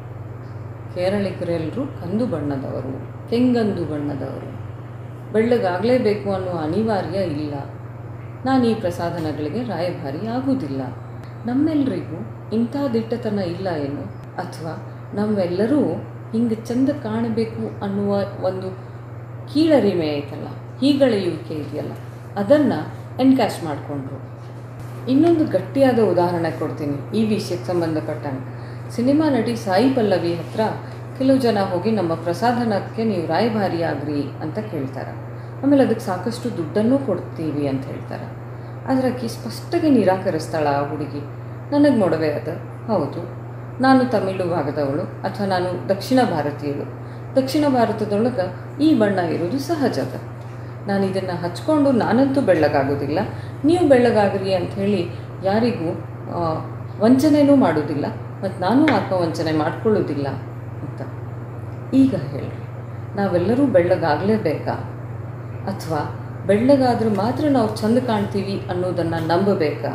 ಕೇರಳಿಗರೆಲ್ಲರೂ ಕಂದು ಬಣ್ಣದವರು ಕೆಂಗಂದು ಬಣ್ಣದವರು ಬೆಳ್ಳಗಾಗಲೇಬೇಕು ಅನ್ನೋ ಅನಿವಾರ್ಯ ಇಲ್ಲ ನಾನು ಈ ಪ್ರಸಾದನಗಳಿಗೆ ರಾಯಭಾರಿ ಆಗುವುದಿಲ್ಲ ನಮ್ಮೆಲ್ಲರಿಗೂ ಇಂಥ ದಿಟ್ಟತನ ಇಲ್ಲ ಏನು ಅಥವಾ ನಾವೆಲ್ಲರೂ ಹಿಂಗೆ ಚಂದ ಕಾಣಬೇಕು ಅನ್ನುವ ಒಂದು ಕೀಳರಿಮೆ ಐತಲ್ಲ ಹೀಗಳೆಯುವಿಕೆ ಇದೆಯಲ್ಲ ಅದನ್ನು ಎನ್ಕ್ಯಾಶ್ ಮಾಡಿಕೊಂಡ್ರು ಇನ್ನೊಂದು ಗಟ್ಟಿಯಾದ ಉದಾಹರಣೆ ಕೊಡ್ತೀನಿ ಈ ವಿಷಯಕ್ಕೆ ಸಂಬಂಧಪಟ್ಟಂಗೆ ಸಿನಿಮಾ ನಟಿ ಸಾಯಿ ಪಲ್ಲವಿ ಹತ್ರ ಕೆಲವು ಜನ ಹೋಗಿ ನಮ್ಮ ಪ್ರಸಾದನಕ್ಕೆ ನೀವು ರಾಯಭಾರಿ ಆಗ್ರಿ ಅಂತ ಕೇಳ್ತಾರೆ ಆಮೇಲೆ ಅದಕ್ಕೆ ಸಾಕಷ್ಟು ದುಡ್ಡನ್ನು ಕೊಡ್ತೀವಿ ಅಂತ ಹೇಳ್ತಾರೆ ಆದರೆ ಆಕಿ ಸ್ಪಷ್ಟಗೆ ನಿರಾಕರಿಸ್ತಾಳ ಆ ಹುಡುಗಿ ನನಗೆ ಮೊಡವೆ ಅದ ಹೌದು ನಾನು ತಮಿಳು ಭಾಗದವಳು ಅಥವಾ ನಾನು ದಕ್ಷಿಣ ಭಾರತೀಯಳು ದಕ್ಷಿಣ ಭಾರತದೊಳಗೆ ಈ ಬಣ್ಣ ಇರೋದು ಸಹಜದ ನಾನು ಇದನ್ನು ಹಚ್ಕೊಂಡು ನಾನಂತೂ ಬೆಳ್ಳಗಾಗೋದಿಲ್ಲ ನೀವು ಬೆಳ್ಳಗಾಗ್ರಿ ಅಂಥೇಳಿ ಯಾರಿಗೂ ಆ, ವಂಚನೆನೂ ಮಾಡೋದಿಲ್ಲ ಮತ್ತು ನಾನು ಆತ್ಮವಂಚನೆ ಮಾಡ್ಕೊಳ್ಳೋದಿಲ್ಲ ಅಂತ ಈಗ ಹೇಳಿ ನಾವೆಲ್ಲರೂ ಬೆಳ್ಳಗಾಗಲೇಬೇಕಾ ಅಥವಾ ಬೆಳ್ಳಗಾದ್ರೆ ಮಾತ್ರ ನಾವು ಚಂದ ಕಾಣ್ತೀವಿ ಅನ್ನೋದನ್ನು ನಂಬಬೇಕಾ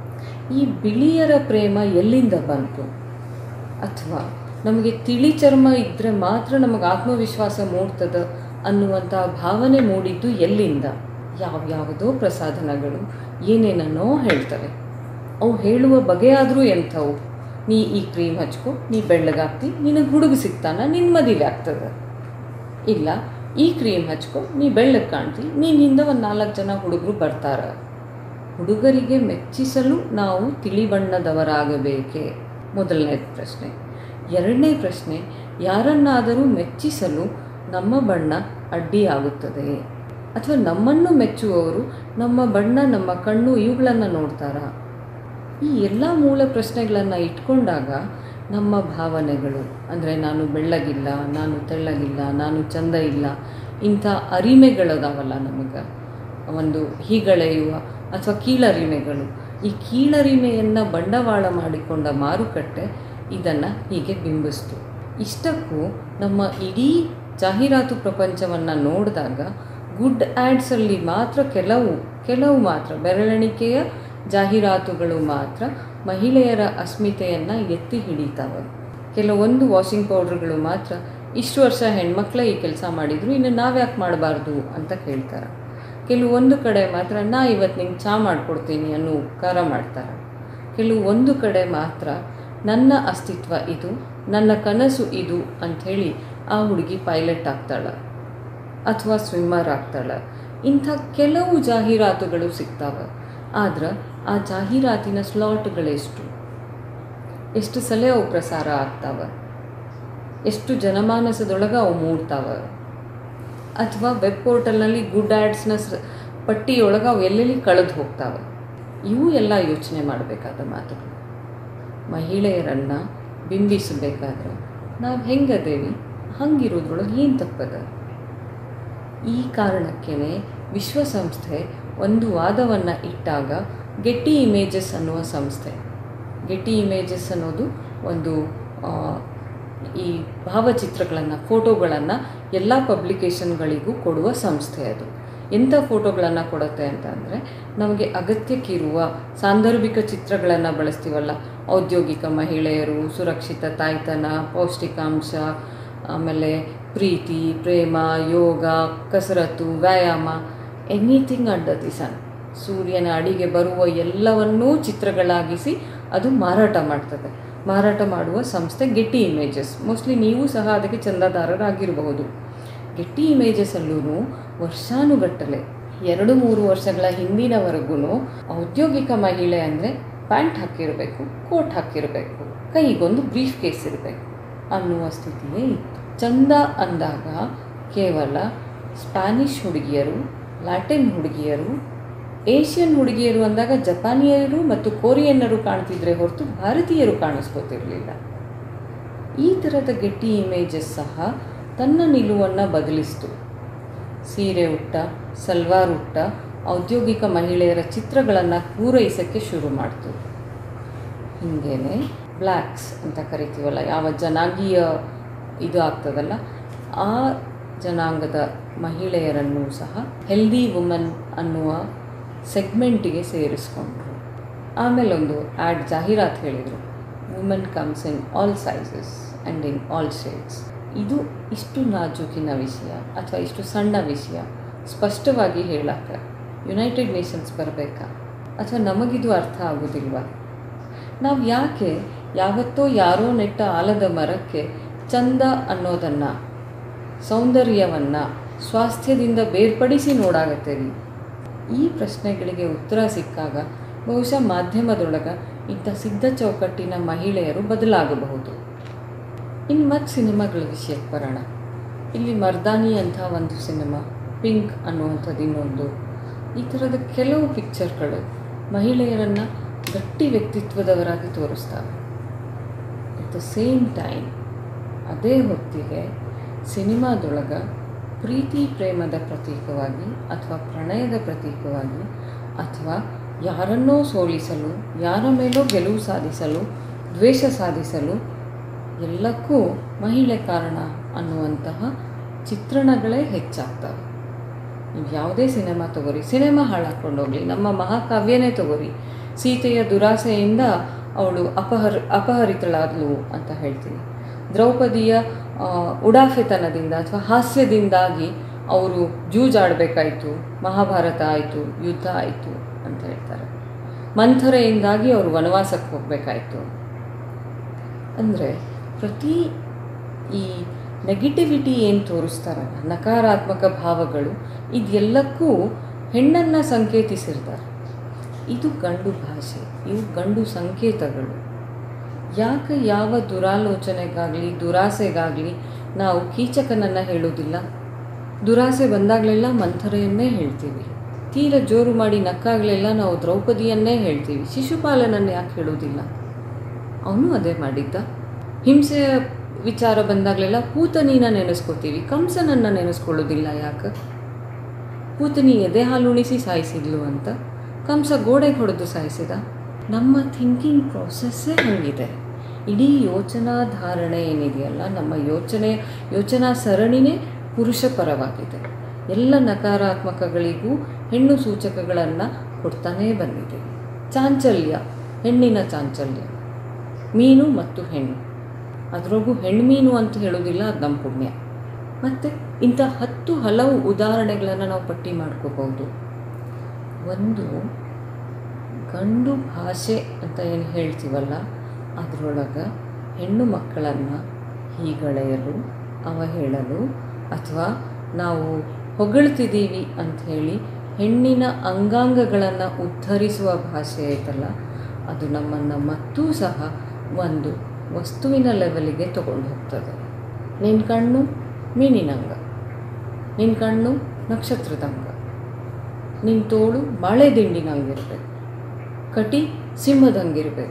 ಈ ಬಿಳಿಯರ ಪ್ರೇಮ ಎಲ್ಲಿಂದ ಬಂತು ಅಥವಾ ನಮಗೆ ತಿಳಿ ಚರ್ಮ ಇದ್ದರೆ ಮಾತ್ರ ನಮಗೆ ಆತ್ಮವಿಶ್ವಾಸ ಮೂಡ್ತದ ಅನ್ನುವಂಥ ಭಾವನೆ ಮೂಡಿದ್ದು ಎಲ್ಲಿಂದ ಯಾವ್ಯಾವುದೋ ಪ್ರಸಾಧನಗಳು ಏನೇನೋ ಹೇಳ್ತವೆ ಅವು ಹೇಳುವ ಬಗೆಯಾದರೂ ಎಂಥವು ನೀ ಈ ಕ್ರೀಮ್ ಹಚ್ಕೊ ನೀ ಬೆಳ್ಳಗಾಗ್ತಿ ನಿನಗೆ ಹುಡುಗ ಸಿಗ್ತಾನ ನಿನ್ನ ಮದುವೆ ಆಗ್ತದೆ ಇಲ್ಲ ಈ ಕ್ರೀಮ್ ಹಚ್ಕೊ ನೀ ಬೆಳ್ಳಗೆ ಕಾಣ್ತಿ ನೀನು ಹಿಂದೆ ಒಂದು ನಾಲ್ಕು ಜನ ಹುಡುಗರು ಬರ್ತಾರ ಹುಡುಗರಿಗೆ ಮೆಚ್ಚಿಸಲು ನಾವು ತಿಳಿ ಬಣ್ಣದವರಾಗಬೇಕೇ ಮೊದಲನೇ ಪ್ರಶ್ನೆ ಎರಡನೇ ಪ್ರಶ್ನೆ ಯಾರನ್ನಾದರೂ ಮೆಚ್ಚಿಸಲು ನಮ್ಮ ಬಣ್ಣ ಅಡ್ಡಿಯಾಗುತ್ತದೆ ಅಥವಾ ನಮ್ಮನ್ನು ಮೆಚ್ಚುವವರು ನಮ್ಮ ಬಣ್ಣ ನಮ್ಮ ಕಣ್ಣು ಇವುಗಳನ್ನು ನೋಡ್ತಾರಾ ಈ ಎಲ್ಲ ಮೂಲ ಪ್ರಶ್ನೆಗಳನ್ನು ಇಟ್ಕೊಂಡಾಗ ನಮ್ಮ ಭಾವನೆಗಳು ಅಂದರೆ ನಾನು ಬೆಳ್ಳಗಿಲ್ಲ ನಾನು ತೆಳ್ಳಗಿಲ್ಲ ನಾನು ಚಂದ ಇಲ್ಲ ಇಂಥ ಅರಿಮೆಗಳದಾವಲ್ಲ ನಮಗೆ ಒಂದು ಹೀಗಳೆಯುವ ಅಥವಾ ಕೀಳರಿಮೆಗಳು ಈ ಕೀಳರಿಮೆಯನ್ನು ಬಂಡವಾಳ ಮಾಡಿಕೊಂಡ ಮಾರುಕಟ್ಟೆ ಇದನ್ನು ಹೀಗೆ ಬಿಂಬಿಸ್ತು ಇಷ್ಟಕ್ಕೂ ನಮ್ಮ ಇಡೀ ಜಾಹೀರಾತು ಪ್ರಪಂಚವನ್ನು ನೋಡಿದಾಗ ಗುಡ್ ಆ್ಯಡ್ಸಲ್ಲಿ ಮಾತ್ರ ಕೆಲವು ಕೆಲವು ಮಾತ್ರ ಬೆರಳೆಣಿಕೆಯ ಜಾಹೀರಾತುಗಳು ಮಾತ್ರ ಮಹಿಳೆಯರ ಅಸ್ಮಿತೆಯನ್ನು ಎತ್ತಿ ಹಿಡಿತಾವೆ ಕೆಲವೊಂದು ವಾಷಿಂಗ್ ಪೌಡ್ರ್ಗಳು ಮಾತ್ರ ಇಷ್ಟು ವರ್ಷ ಹೆಣ್ಮಕ್ಳೇ ಈ ಕೆಲಸ ಮಾಡಿದ್ರು ಇನ್ನು ನಾವ್ಯಾಕೆ ಮಾಡಬಾರ್ದು ಅಂತ ಕೇಳ್ತಾರೆ ಕೆಲವೊಂದು ಕಡೆ ಮಾತ್ರ ನಾ ಇವತ್ತು ನಿಂಗೆ ಚಹಾ ಮಾಡಿಕೊಡ್ತೀನಿ ಅನ್ನೋ ಉಪಕಾರ ಮಾಡ್ತಾರೆ ಕೆಲವೊಂದು ಕಡೆ ಮಾತ್ರ ನನ್ನ ಅಸ್ತಿತ್ವ ಇದು ನನ್ನ ಕನಸು ಇದು ಅಂಥೇಳಿ ಆ ಹುಡುಗಿ ಪೈಲಟ್ ಆಗ್ತಾಳೆ ಅಥವಾ ಸ್ವಿಮ್ಮರ್ ಆಗ್ತಾಳೆ ಇಂಥ ಕೆಲವು ಜಾಹೀರಾತುಗಳು ಸಿಗ್ತಾವೆ ಆದ್ರೆ ಆ ಜಾಹೀರಾತಿನ ಸ್ಲಾಟ್ಗಳೆಷ್ಟು ಎಷ್ಟು ಸಲ ಅವು ಪ್ರಸಾರ ಆಗ್ತಾವೆ ಎಷ್ಟು ಜನಮಾನಸದೊಳಗೆ ಅವು ಮೂಡ್ತಾವೆ ಅಥವಾ ವೆಬ್ ಪೋರ್ಟಲ್ನಲ್ಲಿ ಗುಡ್ ಆ್ಯಡ್ಸ್ನ ಸ ಪಟ್ಟಿಯೊಳಗೆ ಅವು ಎಲ್ಲೆಲ್ಲಿ ಕಳೆದು ಹೋಗ್ತಾವೆ ಇವು ಎಲ್ಲ ಯೋಚನೆ ಮಾಡಬೇಕಾದ ಮಾತುಗಳು ಮಹಿಳೆಯರನ್ನು ಬಿಂಬಿಸಬೇಕಾದ್ರೆ ನಾವು ಹೆಂಗದೇವಿ ಹಂಗಿರೋದ್ರೊಳಗೆ ಏನು ತಪ್ಪದ ಈ ಕಾರಣಕ್ಕೇ ವಿಶ್ವಸಂಸ್ಥೆ ಒಂದು ವಾದವನ್ನು ಇಟ್ಟಾಗ ಗೆಟ್ಟಿ ಇಮೇಜಸ್ ಅನ್ನುವ ಸಂಸ್ಥೆ ಗೆಟ್ಟಿ ಇಮೇಜಸ್ ಅನ್ನೋದು ಒಂದು ಆ, ಈ ಭಾವಚಿತ್ರಗಳನ್ನು ಫೋಟೋಗಳನ್ನು ಎಲ್ಲ ಪಬ್ಲಿಕೇಶನ್ಗಳಿಗೂ ಕೊಡುವ ಸಂಸ್ಥೆ ಅದು ಎಂಥ ಫೋಟೋಗಳನ್ನು ಕೊಡುತ್ತೆ ಅಂತ ಅಂದರೆ ನಮಗೆ ಅಗತ್ಯಕ್ಕಿರುವ ಸಾಂದರ್ಭಿಕ ಚಿತ್ರಗಳನ್ನು ಬಳಸ್ತೀವಲ್ಲ ಔದ್ಯೋಗಿಕ ಮಹಿಳೆಯರು ಸುರಕ್ಷಿತ ತಾಯ್ತನ ಪೌಷ್ಟಿಕಾಂಶ ಆಮೇಲೆ ಪ್ರೀತಿ ಪ್ರೇಮ ಯೋಗ ಕಸರತ್ತು ವ್ಯಾಯಾಮ ಎನಿಥಿಂಗ್ ಅಂಡರ್ ದಿ ಸನ್ ಸೂರ್ಯನ ಅಡಿಗೆ ಬರುವ ಎಲ್ಲವನ್ನೂ ಚಿತ್ರಗಳಾಗಿಸಿ ಅದು ಮಾರಾಟ ಮಾಡ್ತದೆ ಮಾರಾಟ ಮಾಡುವ ಸಂಸ್ಥೆ ಗೆಟ್ಟಿ ಇಮೇಜಸ್ ಮೋಸ್ಟ್ಲಿ ನೀವು ಸಹ ಅದಕ್ಕೆ ಚಂದಾದಾರರಾಗಿರಬಹುದು ಗೆಟ್ಟಿ ಇಮೇಜಸಲ್ಲೂ ವರ್ಷಾನುಗಟ್ಟಲೆ ಎರಡು ಮೂರು ವರ್ಷಗಳ ಹಿಂದಿನವರೆಗೂ ಔದ್ಯೋಗಿಕ ಮಹಿಳೆ ಅಂದರೆ ಪ್ಯಾಂಟ್ ಹಾಕಿರಬೇಕು ಕೋಟ್ ಹಾಕಿರಬೇಕು ಕೈಗೊಂದು ಬ್ರೀಫ್ ಕೇಸ್ ಇರಬೇಕು ಅನ್ನುವ ಸ್ಥಿತಿಯೇ ಇತ್ತು ಚಂದ ಅಂದಾಗ ಕೇವಲ ಸ್ಪ್ಯಾನಿಷ್ ಹುಡುಗಿಯರು ಲ್ಯಾಟಿನ್ ಹುಡುಗಿಯರು ಏಷ್ಯನ್ ಹುಡುಗಿಯರು ಅಂದಾಗ ಜಪಾನಿಯರು ಮತ್ತು ಕೊರಿಯನ್ನರು ಕಾಣ್ತಿದ್ರೆ ಹೊರತು ಭಾರತೀಯರು ಕಾಣಿಸ್ಕೋತಿರಲಿಲ್ಲ ಈ ಥರದ ಗೆಟ್ಟಿ ಇಮೇಜಸ್ ಸಹ ತನ್ನ ನಿಲುವನ್ನು ಬದಲಿಸ್ತು ಸೀರೆ ಉಟ್ಟ ಸಲ್ವಾರ್ ಉಟ್ಟ ಔದ್ಯೋಗಿಕ ಮಹಿಳೆಯರ ಚಿತ್ರಗಳನ್ನು ಪೂರೈಸೋಕ್ಕೆ ಶುರು ಮಾಡ್ತು ಹೀಗೇನೆ ಬ್ಲ್ಯಾಕ್ಸ್ ಅಂತ ಕರಿತೀವಲ್ಲ ಯಾವ ಜನಾಂಗೀಯ ಇದು ಆಗ್ತದಲ್ಲ ಆ ಜನಾಂಗದ ಮಹಿಳೆಯರನ್ನು ಸಹ ಹೆಲ್ದಿ ವುಮನ್ ಅನ್ನುವ ಸೆಗ್ಮೆಂಟಿಗೆ ಸೇರಿಸ್ಕೊಂಡ್ರು ಆಮೇಲೆ ಒಂದು ಆ್ಯಡ್ ಜಾಹೀರಾತು ಹೇಳಿದರು women comes in all sizes and in all shades ಇದು ಇಷ್ಟು ನಾಜೂಕಿನ ವಿಷಯ ಅಥವಾ ಇಷ್ಟು ಸಣ್ಣ ವಿಷಯ ಸ್ಪಷ್ಟವಾಗಿ ಹೇಳಕ್ಕೆ ಯುನೈಟೆಡ್ ನೇಷನ್ಸ್ ಬರಬೇಕಾ ಅಥವಾ ನಮಗಿದು ಅರ್ಥ ಆಗೋದಿಲ್ವಾ ನಾವು ಯಾಕೆ ಯಾವತ್ತೋ ಯಾರೋ ನೆಟ್ಟ ಆಲದ ಮರಕ್ಕೆ ಚಂದ ಅನ್ನೋದನ್ನು ಸೌಂದರ್ಯವನ್ನು ಸ್ವಾಸ್ಥ್ಯದಿಂದ ಬೇರ್ಪಡಿಸಿ ನೋಡಾಗತ್ತೇವೆ ಈ ಪ್ರಶ್ನೆಗಳಿಗೆ ಉತ್ತರ ಸಿಕ್ಕಾಗ ಬಹುಶಃ ಮಾಧ್ಯಮದೊಳಗೆ ಇಂಥ ಸಿದ್ಧ ಚೌಕಟ್ಟಿನ ಮಹಿಳೆಯರು ಬದಲಾಗಬಹುದು ಇನ್ನು ಮತ್ತೆ ಸಿನಿಮಾಗಳ ವಿಷಯಕ್ಕೆ ಬರೋಣ ಇಲ್ಲಿ ಮರ್ದಾನಿ ಅಂತ ಒಂದು ಸಿನಿಮಾ ಪಿಂಕ್ ಅನ್ನುವಂಥದ್ದು ಇನ್ನೊಂದು ಈ ಥರದ ಕೆಲವು ಪಿಕ್ಚರ್ಗಳು ಮಹಿಳೆಯರನ್ನು ಗಟ್ಟಿ ವ್ಯಕ್ತಿತ್ವದವರಾಗಿ ತೋರಿಸ್ತವೆ ಅಟ್ ದ ಸೇಮ್ ಟೈಮ್ ಅದೇ ಹೊತ್ತಿಗೆ ಸಿನಿಮಾದೊಳಗೆ ಪ್ರೀತಿ ಪ್ರೇಮದ ಪ್ರತೀಕವಾಗಿ ಅಥವಾ ಪ್ರಣಯದ ಪ್ರತೀಕವಾಗಿ ಅಥವಾ ಯಾರನ್ನೋ ಸೋಲಿಸಲು ಯಾರ ಮೇಲೋ ಗೆಲುವು ಸಾಧಿಸಲು ದ್ವೇಷ ಸಾಧಿಸಲು ಎಲ್ಲಕ್ಕೂ ಮಹಿಳೆ ಕಾರಣ ಅನ್ನುವಂತಹ ಚಿತ್ರಣಗಳೇ ಹೆಚ್ಚಾಗ್ತವೆ ನೀವು ಯಾವುದೇ ಸಿನಿಮಾ ತಗೋರಿ ಸಿನಿಮಾ ಹಾಳಾಕೊಂಡು ಹೋಗಲಿ ನಮ್ಮ ಮಹಾಕಾವ್ಯನೇ ತಗೋರಿ ಸೀತೆಯ ದುರಾಸೆಯಿಂದ ಅವಳು ಅಪಹರ್ ಅಪಹರಿತಳಾದ್ಲು ಅಂತ ಹೇಳ್ತೀನಿ ದ್ರೌಪದಿಯ ಆ, ಉಡಾಫೆತನದಿಂದ ಅಥವಾ ಹಾಸ್ಯದಿಂದಾಗಿ ಅವರು ಜೂಜಾಡಬೇಕಾಯಿತು ಮಹಾಭಾರತ ಆಯಿತು ಯುದ್ಧ ಆಯಿತು ಅಂತ ಹೇಳ್ತಾರೆ ಮಂಥರೆಯಿಂದಾಗಿ ಅವರು ವನವಾಸಕ್ಕೆ ಹೋಗಬೇಕಾಯಿತು ಅಂದರೆ ಪ್ರತಿ ಈ ನೆಗೆಟಿವಿಟಿ ಏನು ತೋರಿಸ್ತಾರಲ್ಲ ನಕಾರಾತ್ಮಕ ಭಾವಗಳು ಇದೆಲ್ಲಕ್ಕೂ ಹೆಣ್ಣನ್ನು ಸಂಕೇತಿಸಿರ್ತಾರೆ ಇದು ಗಂಡು ಭಾಷೆ ಇವು ಗಂಡು ಸಂಕೇತಗಳು ಯಾಕೆ ಯಾವ ದುರಾಲೋಚನೆಗಾಗಲಿ ದುರಾಸೆಗಾಗಲಿ ನಾವು ಕೀಚಕನನ್ನು ಹೇಳೋದಿಲ್ಲ ದುರಾಸೆ ಬಂದಾಗಲೆಲ್ಲ ಮಂಥರೆಯನ್ನೇ ಹೇಳ್ತೀವಿ ತೀರ ಜೋರು ಮಾಡಿ ನಕ್ಕಾಗಲೆಲ್ಲ ನಾವು ದ್ರೌಪದಿಯನ್ನೇ ಹೇಳ್ತೀವಿ ಶಿಶುಪಾಲನನ್ನು ಯಾಕೆ ಹೇಳುವುದಿಲ್ಲ ಅವನು ಅದೇ ಮಾಡಿದ್ದ ಹಿಂಸೆಯ ವಿಚಾರ ಬಂದಾಗಲೆಲ್ಲ ಪೂತನಿನ ನೆನೆಸ್ಕೋತೀವಿ ಕಂಸನನ್ನು ನೆನೆಸ್ಕೊಳ್ಳೋದಿಲ್ಲ ಯಾಕೆ ಪೂತನಿ ಎದೆ ಹಾಲು ಉಣಿಸಿ ಸಾಯಿಸಿದ್ಲು ಅಂತ ಕಂಸ ಗೋಡೆಗೆ ಹೊಡೆದು ಸಾಯಿಸಿದ ನಮ್ಮ ಥಿಂಕಿಂಗ್ ಪ್ರಾಸೆಸ್ಸೇ ಹಂಗಿದೆ ಇಡೀ ಯೋಚನಾ ಧಾರಣೆ ಏನಿದೆಯಲ್ಲ ನಮ್ಮ ಯೋಚನೆ ಯೋಚನಾ ಸರಣಿನೇ ಪುರುಷ ಪರವಾಗಿದೆ ಎಲ್ಲ ನಕಾರಾತ್ಮಕಗಳಿಗೂ ಹೆಣ್ಣು ಸೂಚಕಗಳನ್ನು ಕೊಡ್ತಾನೇ ಬಂದಿದ್ದೀವಿ ಚಾಂಚಲ್ಯ ಹೆಣ್ಣಿನ ಚಾಂಚಲ್ಯ ಮೀನು ಮತ್ತು ಹೆಣ್ಣು ಅದರೊಳಗೂ ಹೆಣ್ಮೀನು ಅಂತ ಹೇಳೋದಿಲ್ಲ ಅದು ನಮ್ಮ ಪುಣ್ಯ ಮತ್ತು ಇಂಥ ಹತ್ತು ಹಲವು ಉದಾಹರಣೆಗಳನ್ನು ನಾವು ಪಟ್ಟಿ ಮಾಡ್ಕೋಬಹುದು ಒಂದು ಗಂಡು ಭಾಷೆ ಅಂತ ಏನು ಹೇಳ್ತೀವಲ್ಲ ಅದರೊಳಗೆ ಹೆಣ್ಣು ಮಕ್ಕಳನ್ನು ಹೀಗಳೆಯಲು ಅವಹೇಳಲು ಅಥವಾ ನಾವು ಹೊಗಳ್ತಿದ್ದೀವಿ ಅಂಥೇಳಿ ಹೆಣ್ಣಿನ ಅಂಗಾಂಗಗಳನ್ನು ಉದ್ಧರಿಸುವ ಭಾಷೆ ಐತಲ್ಲ ಅದು ನಮ್ಮನ್ನು ಮತ್ತೂ ಸಹ ಒಂದು ವಸ್ತುವಿನ ಲೆವೆಲಿಗೆ ತಗೊಂಡು ಹೋಗ್ತದೆ ನಿನ್ನ ಕಣ್ಣು ಮೀನಿನಂಗ ನಿನ್ನ ಕಣ್ಣು ನಕ್ಷತ್ರದಂಗ ನಿನ್ನ ತೋಳು ಬಾಳೆ ದಿಂಡಿನಂಗಿರ್ಬೇಕು ಕಟಿ ಸಿಂಹದಂಗಿರ್ಬೇಕು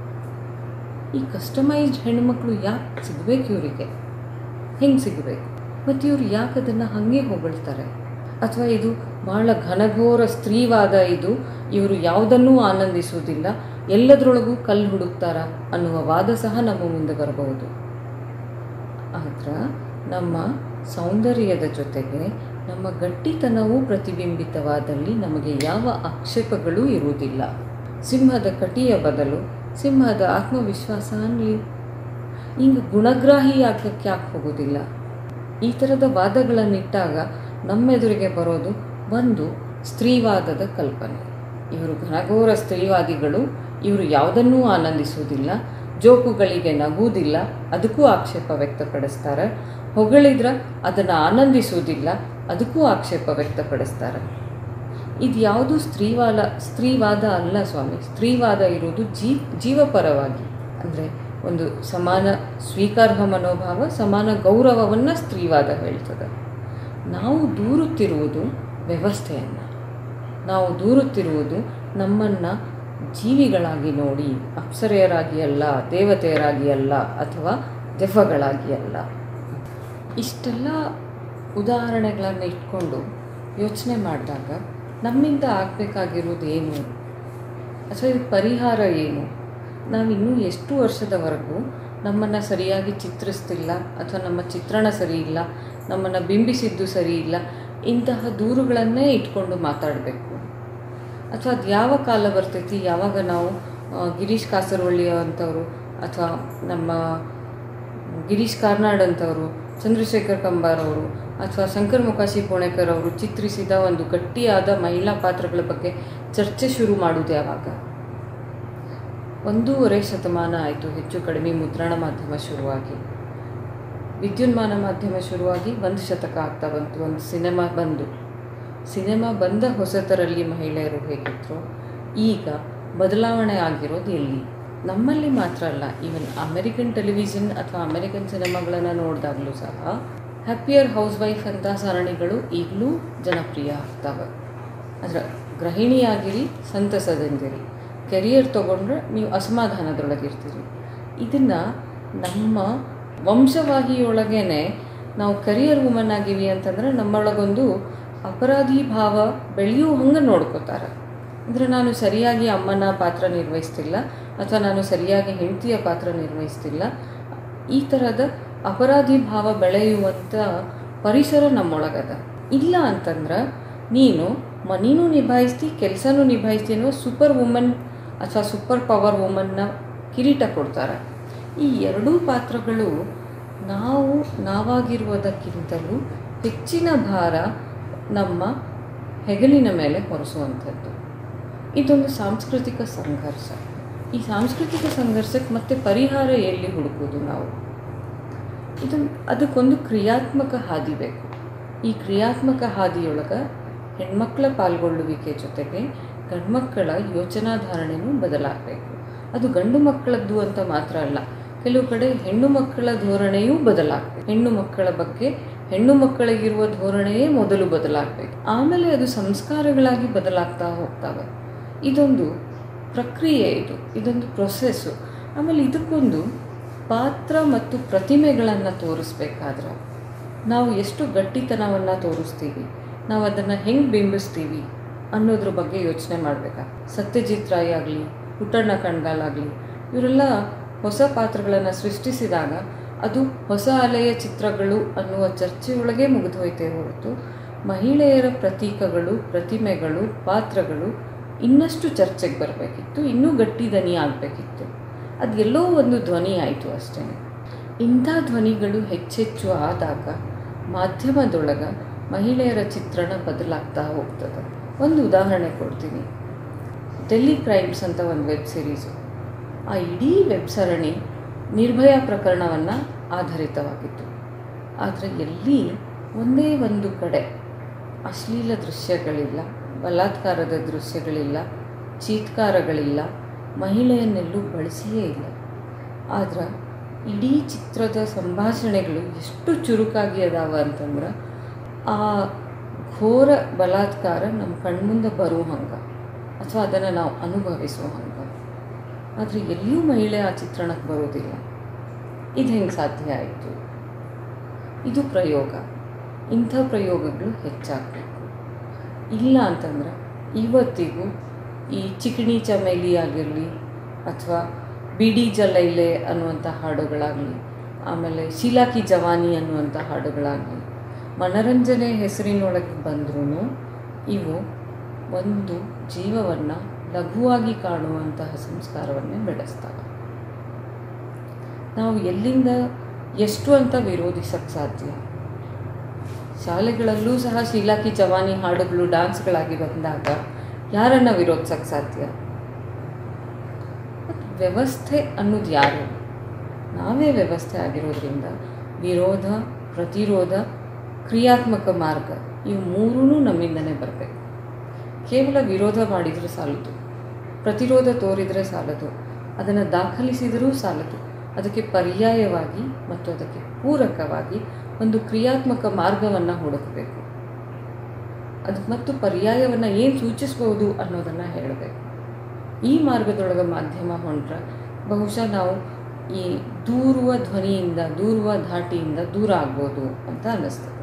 ಈ ಕಸ್ಟಮೈಸ್ಡ್ ಹೆಣ್ಮಕ್ಳು ಯಾಕೆ ಸಿಗಬೇಕು ಇವರಿಗೆ ಹೆಂಗೆ ಸಿಗಬೇಕು ಮತ್ತು ಇವ್ರು ಯಾಕೆ ಅದನ್ನು ಹಾಗೆ ಹೊಗಳ್ತಾರೆ ಅಥವಾ ಇದು ಭಾಳ ಘನಘೋರ ಸ್ತ್ರೀವಾದ ಇದು ಇವರು ಯಾವುದನ್ನೂ ಆನಂದಿಸುವುದಿಲ್ಲ ಎಲ್ಲದರೊಳಗೂ ಕಲ್ಲು ಹುಡುಕ್ತಾರ ಅನ್ನುವ ವಾದ ಸಹ ನಮ್ಮ ಮುಂದೆ ಬರಬಹುದು ಆದ್ರೆ ನಮ್ಮ ಸೌಂದರ್ಯದ ಜೊತೆಗೆ ನಮ್ಮ ಗಟ್ಟಿತನವೂ ಪ್ರತಿಬಿಂಬಿತವಾದಲ್ಲಿ ನಮಗೆ ಯಾವ ಆಕ್ಷೇಪಗಳೂ ಇರುವುದಿಲ್ಲ ಸಿಂಹದ ಕಟಿಯ ಬದಲು ಸಿಂಹದ ಆತ್ಮವಿಶ್ವಾಸ ಅನ್ನಲಿ ಹಿಂಗೆ ಗುಣಗ್ರಾಹಿ ಆಗಕ್ಕೆ ಯಾಕೆ ಹೋಗೋದಿಲ್ಲ ಈ ಥರದ ವಾದಗಳನ್ನಿಟ್ಟಾಗ ನಮ್ಮೆದುರಿಗೆ ಬರೋದು ಒಂದು ಸ್ತ್ರೀವಾದದ ಕಲ್ಪನೆ ಇವರು ಘನಘೋರ ಸ್ತ್ರೀವಾದಿಗಳು ಇವರು ಯಾವುದನ್ನೂ ಆನಂದಿಸುವುದಿಲ್ಲ ಜೋಕುಗಳಿಗೆ ನಗುವುದಿಲ್ಲ ಅದಕ್ಕೂ ಆಕ್ಷೇಪ ವ್ಯಕ್ತಪಡಿಸ್ತಾರೆ ಹೊಗಳಿದ್ರೆ ಅದನ್ನು ಆನಂದಿಸುವುದಿಲ್ಲ ಅದಕ್ಕೂ ಆಕ್ಷೇಪ ವ್ಯಕ್ತಪಡಿಸ್ತಾರೆ ಇದು ಯಾವುದು ಸ್ತ್ರೀವಾದ ಸ್ತ್ರೀವಾದ ಅಲ್ಲ ಸ್ವಾಮಿ ಸ್ತ್ರೀವಾದ ಇರುವುದು ಜೀ ಜೀವಪರವಾಗಿ ಅಂದರೆ ಒಂದು ಸಮಾನ ಸ್ವೀಕಾರ್ಹ ಮನೋಭಾವ ಸಮಾನ ಗೌರವವನ್ನು ಸ್ತ್ರೀವಾದ ಹೇಳ್ತದೆ ನಾವು ದೂರುತ್ತಿರುವುದು ವ್ಯವಸ್ಥೆಯನ್ನು ನಾವು ದೂರುತ್ತಿರುವುದು ನಮ್ಮನ್ನು ಜೀವಿಗಳಾಗಿ ನೋಡಿ ಅಪ್ಸರೆಯರಾಗಿ ಅಲ್ಲ ದೇವತೆಯರಾಗಿ ಅಲ್ಲ ಅಥವಾ ದೆವ್ವಗಳಾಗಿ ಅಲ್ಲ ಇಷ್ಟೆಲ್ಲ ಉದಾಹರಣೆಗಳನ್ನು ಇಟ್ಕೊಂಡು ಯೋಚನೆ ಮಾಡಿದಾಗ ನಮ್ಮಿಂದ ಆಗಬೇಕಾಗಿರೋದು ಏನು ಅಥವಾ ಇದಕ್ಕೆ ಪರಿಹಾರ ಏನು ನಾವಿನ್ನೂ ಎಷ್ಟು ವರ್ಷದವರೆಗೂ ನಮ್ಮನ್ನು ಸರಿಯಾಗಿ ಚಿತ್ರಿಸ್ತಿಲ್ಲ ಅಥವಾ ನಮ್ಮ ಚಿತ್ರಣ ಸರಿ ಇಲ್ಲ ನಮ್ಮನ್ನು ಬಿಂಬಿಸಿದ್ದು ಸರಿ ಇಲ್ಲ ಇಂತಹ ದೂರುಗಳನ್ನೇ ಇಟ್ಕೊಂಡು ಮಾತಾಡಬೇಕು ಅಥವಾ ಅದು ಯಾವ ಕಾಲ ಬರ್ತೈತಿ ಯಾವಾಗ ನಾವು ಆ, ಗಿರೀಶ್ ಕಾಸರವಳ್ಳಿ ಅಂಥವ್ರು ಅಥವಾ ನಮ್ಮ ಗಿರೀಶ್ ಕಾರ್ನಾಡ್ ಅಂತವರು ಚಂದ್ರಶೇಖರ್ ಕಂಬಾರ್ ಅವರು ಅಥವಾ ಶಂಕರ್ ಮುಖಾಶಿ ಪೋಣೇಕರ್ ಅವರು ಚಿತ್ರಿಸಿದ ಒಂದು ಗಟ್ಟಿಯಾದ ಮಹಿಳಾ ಪಾತ್ರಗಳ ಬಗ್ಗೆ ಚರ್ಚೆ ಶುರು ಮಾಡುವುದು ಯಾವಾಗ ಒಂದೂವರೆ ಶತಮಾನ ಆಯಿತು ಹೆಚ್ಚು ಕಡಿಮೆ ಮುದ್ರಣ ಮಾಧ್ಯಮ ಶುರುವಾಗಿ ವಿದ್ಯುನ್ಮಾನ ಮಾಧ್ಯಮ ಶುರುವಾಗಿ ಒಂದು ಶತಕ ಆಗ್ತಾ ಬಂತು ಒಂದು ಸಿನಿಮಾ ಬಂದು ಸಿನಿಮಾ ಬಂದ ಹೊಸತರಲ್ಲಿ ಮಹಿಳೆಯರು ಹೇಗಿದ್ರು ಈಗ ಬದಲಾವಣೆ ಆಗಿರೋದು ಎಲ್ಲಿ ನಮ್ಮಲ್ಲಿ ಮಾತ್ರ ಅಲ್ಲ ಈವನ್ ಅಮೆರಿಕನ್ ಟೆಲಿವಿಷನ್ ಅಥವಾ ಅಮೆರಿಕನ್ ಸಿನಿಮಾಗಳನ್ನು ನೋಡಿದಾಗಲೂ ಸಹ ಹ್ಯಾಪಿಯರ್ ಹೌಸ್ ವೈಫ್ ಅಂತ ಸರಣಿಗಳು ಈಗಲೂ ಜನಪ್ರಿಯ ಆಗ್ತವೆ ಅದರ ಗೃಹಿಣಿಯಾಗಿರಿ ಸಂತಸದಿಂದಿರಿ ಕೆರಿಯರ್ ತೊಗೊಂಡ್ರೆ ನೀವು ಅಸಮಾಧಾನದೊಳಗಿರ್ತೀರಿ ಇದನ್ನು ನಮ್ಮ ವಂಶವಾಹಿಯೊಳಗೇನೆ ನಾವು ಕರಿಯರ್ ವುಮನ್ ಆಗಿವಿ ಅಂತಂದರೆ ನಮ್ಮೊಳಗೊಂದು ಅಪರಾಧಿ ಭಾವ ಬೆಳೆಯೋ ಹಂಗೆ ನೋಡ್ಕೋತಾರೆ ಅಂದರೆ ನಾನು ಸರಿಯಾಗಿ ಅಮ್ಮನ ಪಾತ್ರ ನಿರ್ವಹಿಸ್ತಿಲ್ಲ ಅಥವಾ ನಾನು ಸರಿಯಾಗಿ ಹೆಂಡತಿಯ ಪಾತ್ರ ನಿರ್ವಹಿಸ್ತಿಲ್ಲ ಈ ಥರದ ಅಪರಾಧಿ ಭಾವ ಬೆಳೆಯುವಂಥ ಪರಿಸರ ನಮ್ಮೊಳಗದ ಇಲ್ಲ ಅಂತಂದ್ರೆ ನೀನು ಮನಿನೂ ನಿಭಾಯಿಸ್ತಿ ಕೆಲಸನೂ ನಿಭಾಯಿಸ್ತಿ ಅನ್ನೋ ಸೂಪರ್ ವುಮನ್ ಅಥವಾ ಸೂಪರ್ ಪವರ್ ವುಮನ್ನ ಕಿರೀಟ ಕೊಡ್ತಾರೆ ಈ ಎರಡೂ ಪಾತ್ರಗಳು ನಾವು ನಾವಾಗಿರುವುದಕ್ಕಿಂತಲೂ ಹೆಚ್ಚಿನ ಭಾರ ನಮ್ಮ ಹೆಗಲಿನ ಮೇಲೆ ಹೊರಿಸುವಂಥದ್ದು ಇದೊಂದು ಸಾಂಸ್ಕೃತಿಕ ಸಂಘರ್ಷ ಈ ಸಾಂಸ್ಕೃತಿಕ ಸಂಘರ್ಷಕ್ಕೆ ಮತ್ತೆ ಪರಿಹಾರ ಎಲ್ಲಿ ಹುಡುಕೋದು ನಾವು ಇದು ಅದಕ್ಕೊಂದು ಕ್ರಿಯಾತ್ಮಕ ಹಾದಿ ಬೇಕು ಈ ಕ್ರಿಯಾತ್ಮಕ ಹಾದಿಯೊಳಗೆ ಹೆಣ್ಮಕ್ಳ ಪಾಲ್ಗೊಳ್ಳುವಿಕೆ ಜೊತೆಗೆ ಗಂಡ್ಮಕ್ಕಳ ಯೋಚನಾ ಧಾರಣೆನೂ ಬದಲಾಗಬೇಕು ಅದು ಗಂಡು ಮಕ್ಕಳದ್ದು ಅಂತ ಮಾತ್ರ ಅಲ್ಲ ಕೆಲವು ಕಡೆ ಹೆಣ್ಣು ಮಕ್ಕಳ ಧೋರಣೆಯೂ ಬದಲಾಗಬೇಕು ಹೆಣ್ಣು ಮಕ್ಕಳ ಬಗ್ಗೆ ಹೆಣ್ಣು ಮಕ್ಕಳಿಗಿರುವ ಧೋರಣೆಯೇ ಮೊದಲು ಬದಲಾಗಬೇಕು ಆಮೇಲೆ ಅದು ಸಂಸ್ಕಾರಗಳಾಗಿ ಬದಲಾಗ್ತಾ ಹೋಗ್ತವೆ ಇದೊಂದು ಪ್ರಕ್ರಿಯೆ ಇದು ಇದೊಂದು ಪ್ರೊಸೆಸ್ಸು ಆಮೇಲೆ ಇದಕ್ಕೊಂದು ಪಾತ್ರ ಮತ್ತು ಪ್ರತಿಮೆಗಳನ್ನು ತೋರಿಸ್ಬೇಕಾದ್ರೆ ನಾವು ಎಷ್ಟು ಗಟ್ಟಿತನವನ್ನು ತೋರಿಸ್ತೀವಿ ನಾವು ಅದನ್ನು ಹೆಂಗೆ ಬಿಂಬಿಸ್ತೀವಿ ಅನ್ನೋದ್ರ ಬಗ್ಗೆ ಯೋಚನೆ ಮಾಡಬೇಕಾ ಸತ್ಯಜಿತ್ ರಾಯ್ ಆಗಲಿ ಪುಟ್ಟಣ್ಣ ಕಣ್ಗಾಲಾಗಲಿ ಇವರೆಲ್ಲ ಹೊಸ ಪಾತ್ರಗಳನ್ನು ಸೃಷ್ಟಿಸಿದಾಗ ಅದು ಹೊಸ ಅಲೆಯ ಚಿತ್ರಗಳು ಅನ್ನುವ ಚರ್ಚೆಯೊಳಗೆ ಮುಗಿದು ಹೋಯ್ತೇ ಹೊರತು ಮಹಿಳೆಯರ ಪ್ರತೀಕಗಳು ಪ್ರತಿಮೆಗಳು ಪಾತ್ರಗಳು ಇನ್ನಷ್ಟು ಚರ್ಚೆಗೆ ಬರಬೇಕಿತ್ತು ಇನ್ನೂ ಗಟ್ಟಿ ದನಿ ಆಗಬೇಕಿತ್ತು ಅದು ಎಲ್ಲೋ ಒಂದು ಧ್ವನಿ ಆಯಿತು ಅಷ್ಟೇ ಇಂಥ ಧ್ವನಿಗಳು ಹೆಚ್ಚೆಚ್ಚು ಆದಾಗ ಮಾಧ್ಯಮದೊಳಗೆ ಮಹಿಳೆಯರ ಚಿತ್ರಣ ಬದಲಾಗ್ತಾ ಹೋಗ್ತದೆ ಒಂದು ಉದಾಹರಣೆ ಕೊಡ್ತೀನಿ ಡೆಲ್ಲಿ ಕ್ರೈಮ್ಸ್ ಅಂತ ಒಂದು ವೆಬ್ ಸೀರೀಸು ಆ ಇಡೀ ವೆಬ್ ಸರಣಿ ನಿರ್ಭಯ ಪ್ರಕರಣವನ್ನು ಆಧಾರಿತವಾಗಿತ್ತು ಆದರೆ ಎಲ್ಲಿ ಒಂದೇ ಒಂದು ಕಡೆ ಅಶ್ಲೀಲ ದೃಶ್ಯಗಳಿಲ್ಲ ಬಲಾತ್ಕಾರದ ದೃಶ್ಯಗಳಿಲ್ಲ ಚೀತ್ಕಾರಗಳಿಲ್ಲ ಮಹಿಳೆಯನ್ನೆಲ್ಲೂ ಬಳಸಿಯೇ ಇಲ್ಲ ಆದ್ರೆ ಇಡೀ ಚಿತ್ರದ ಸಂಭಾಷಣೆಗಳು ಎಷ್ಟು ಚುರುಕಾಗಿ ಅದಾವ ಅಂತಂದ್ರೆ ಆ ಘೋರ ಬಲಾತ್ಕಾರ ನಮ್ಮ ಕಣ್ಮುಂದೆ ಬರೋ ಹಂಗೆ ಅಥವಾ ಅದನ್ನು ನಾವು ಅನುಭವಿಸುವ ಹಂಗೆ ಆದರೆ ಎಲ್ಲಿಯೂ ಮಹಿಳೆ ಆ ಚಿತ್ರಣಕ್ಕೆ ಬರೋದಿಲ್ಲ ಇದು ಹೆಂಗೆ ಸಾಧ್ಯ ಆಯಿತು ಇದು ಪ್ರಯೋಗ ಇಂಥ ಪ್ರಯೋಗಗಳು ಹೆಚ್ಚಾಗಬೇಕು ಇಲ್ಲ ಅಂತಂದ್ರೆ ಇವತ್ತಿಗೂ ಈ ಚಿಕಣಿ ಚಮೇಲಿ ಆಗಿರಲಿ ಅಥವಾ ಬಿಡಿ ಜಲೈಲೆ ಅನ್ನುವಂಥ ಹಾಡುಗಳಾಗಲಿ ಆಮೇಲೆ ಶೀಲಾಕಿ ಜವಾನಿ ಅನ್ನುವಂಥ ಹಾಡುಗಳಾಗಲಿ ಮನರಂಜನೆ ಹೆಸರಿನೊಳಗೆ ಬಂದ್ರೂ ಇವು ಒಂದು ಜೀವವನ್ನು ಲಘುವಾಗಿ ಕಾಣುವಂತಹ ಸಂಸ್ಕಾರವನ್ನೇ ಬೆಳೆಸ್ತವೆ ನಾವು ಎಲ್ಲಿಂದ ಎಷ್ಟು ಅಂತ ವಿರೋಧಿಸಕ್ಕೆ ಸಾಧ್ಯ ಶಾಲೆಗಳಲ್ಲೂ ಸಹ ಶೀಲಾಕಿ ಜವಾನಿ ಹಾಡುಗಳು ಡ್ಯಾನ್ಸ್ಗಳಾಗಿ ಬಂದಾಗ ಯಾರನ್ನು ವಿರೋಧಿಸಕ್ಕೆ ಸಾಧ್ಯ ವ್ಯವಸ್ಥೆ ಅನ್ನೋದು ಯಾರು ನಾವೇ ವ್ಯವಸ್ಥೆ ಆಗಿರೋದ್ರಿಂದ ವಿರೋಧ ಪ್ರತಿರೋಧ ಕ್ರಿಯಾತ್ಮಕ ಮಾರ್ಗ ಇವು ಮೂರೂ ನಮ್ಮಿಂದನೇ ಬರಬೇಕು ಕೇವಲ ವಿರೋಧ ಮಾಡಿದರೆ ಸಾಲದು ಪ್ರತಿರೋಧ ತೋರಿದರೆ ಸಾಲದು ಅದನ್ನು ದಾಖಲಿಸಿದರೂ ಸಾಲದು ಅದಕ್ಕೆ ಪರ್ಯಾಯವಾಗಿ ಮತ್ತು ಅದಕ್ಕೆ ಪೂರಕವಾಗಿ ಒಂದು ಕ್ರಿಯಾತ್ಮಕ ಮಾರ್ಗವನ್ನು ಹುಡುಕಬೇಕು ಅದು ಮತ್ತು ಪರ್ಯಾಯವನ್ನು ಏನು ಸೂಚಿಸ್ಬೋದು ಅನ್ನೋದನ್ನು ಹೇಳಬೇಕು ಈ ಮಾರ್ಗದೊಳಗೆ ಮಾಧ್ಯಮ ಹೊಂಟ್ರೆ ಬಹುಶಃ ನಾವು ಈ ದೂರುವ ಧ್ವನಿಯಿಂದ ದೂರುವ ಧಾಟಿಯಿಂದ ದೂರ ಆಗ್ಬೋದು ಅಂತ ಅನ್ನಿಸ್ತದೆ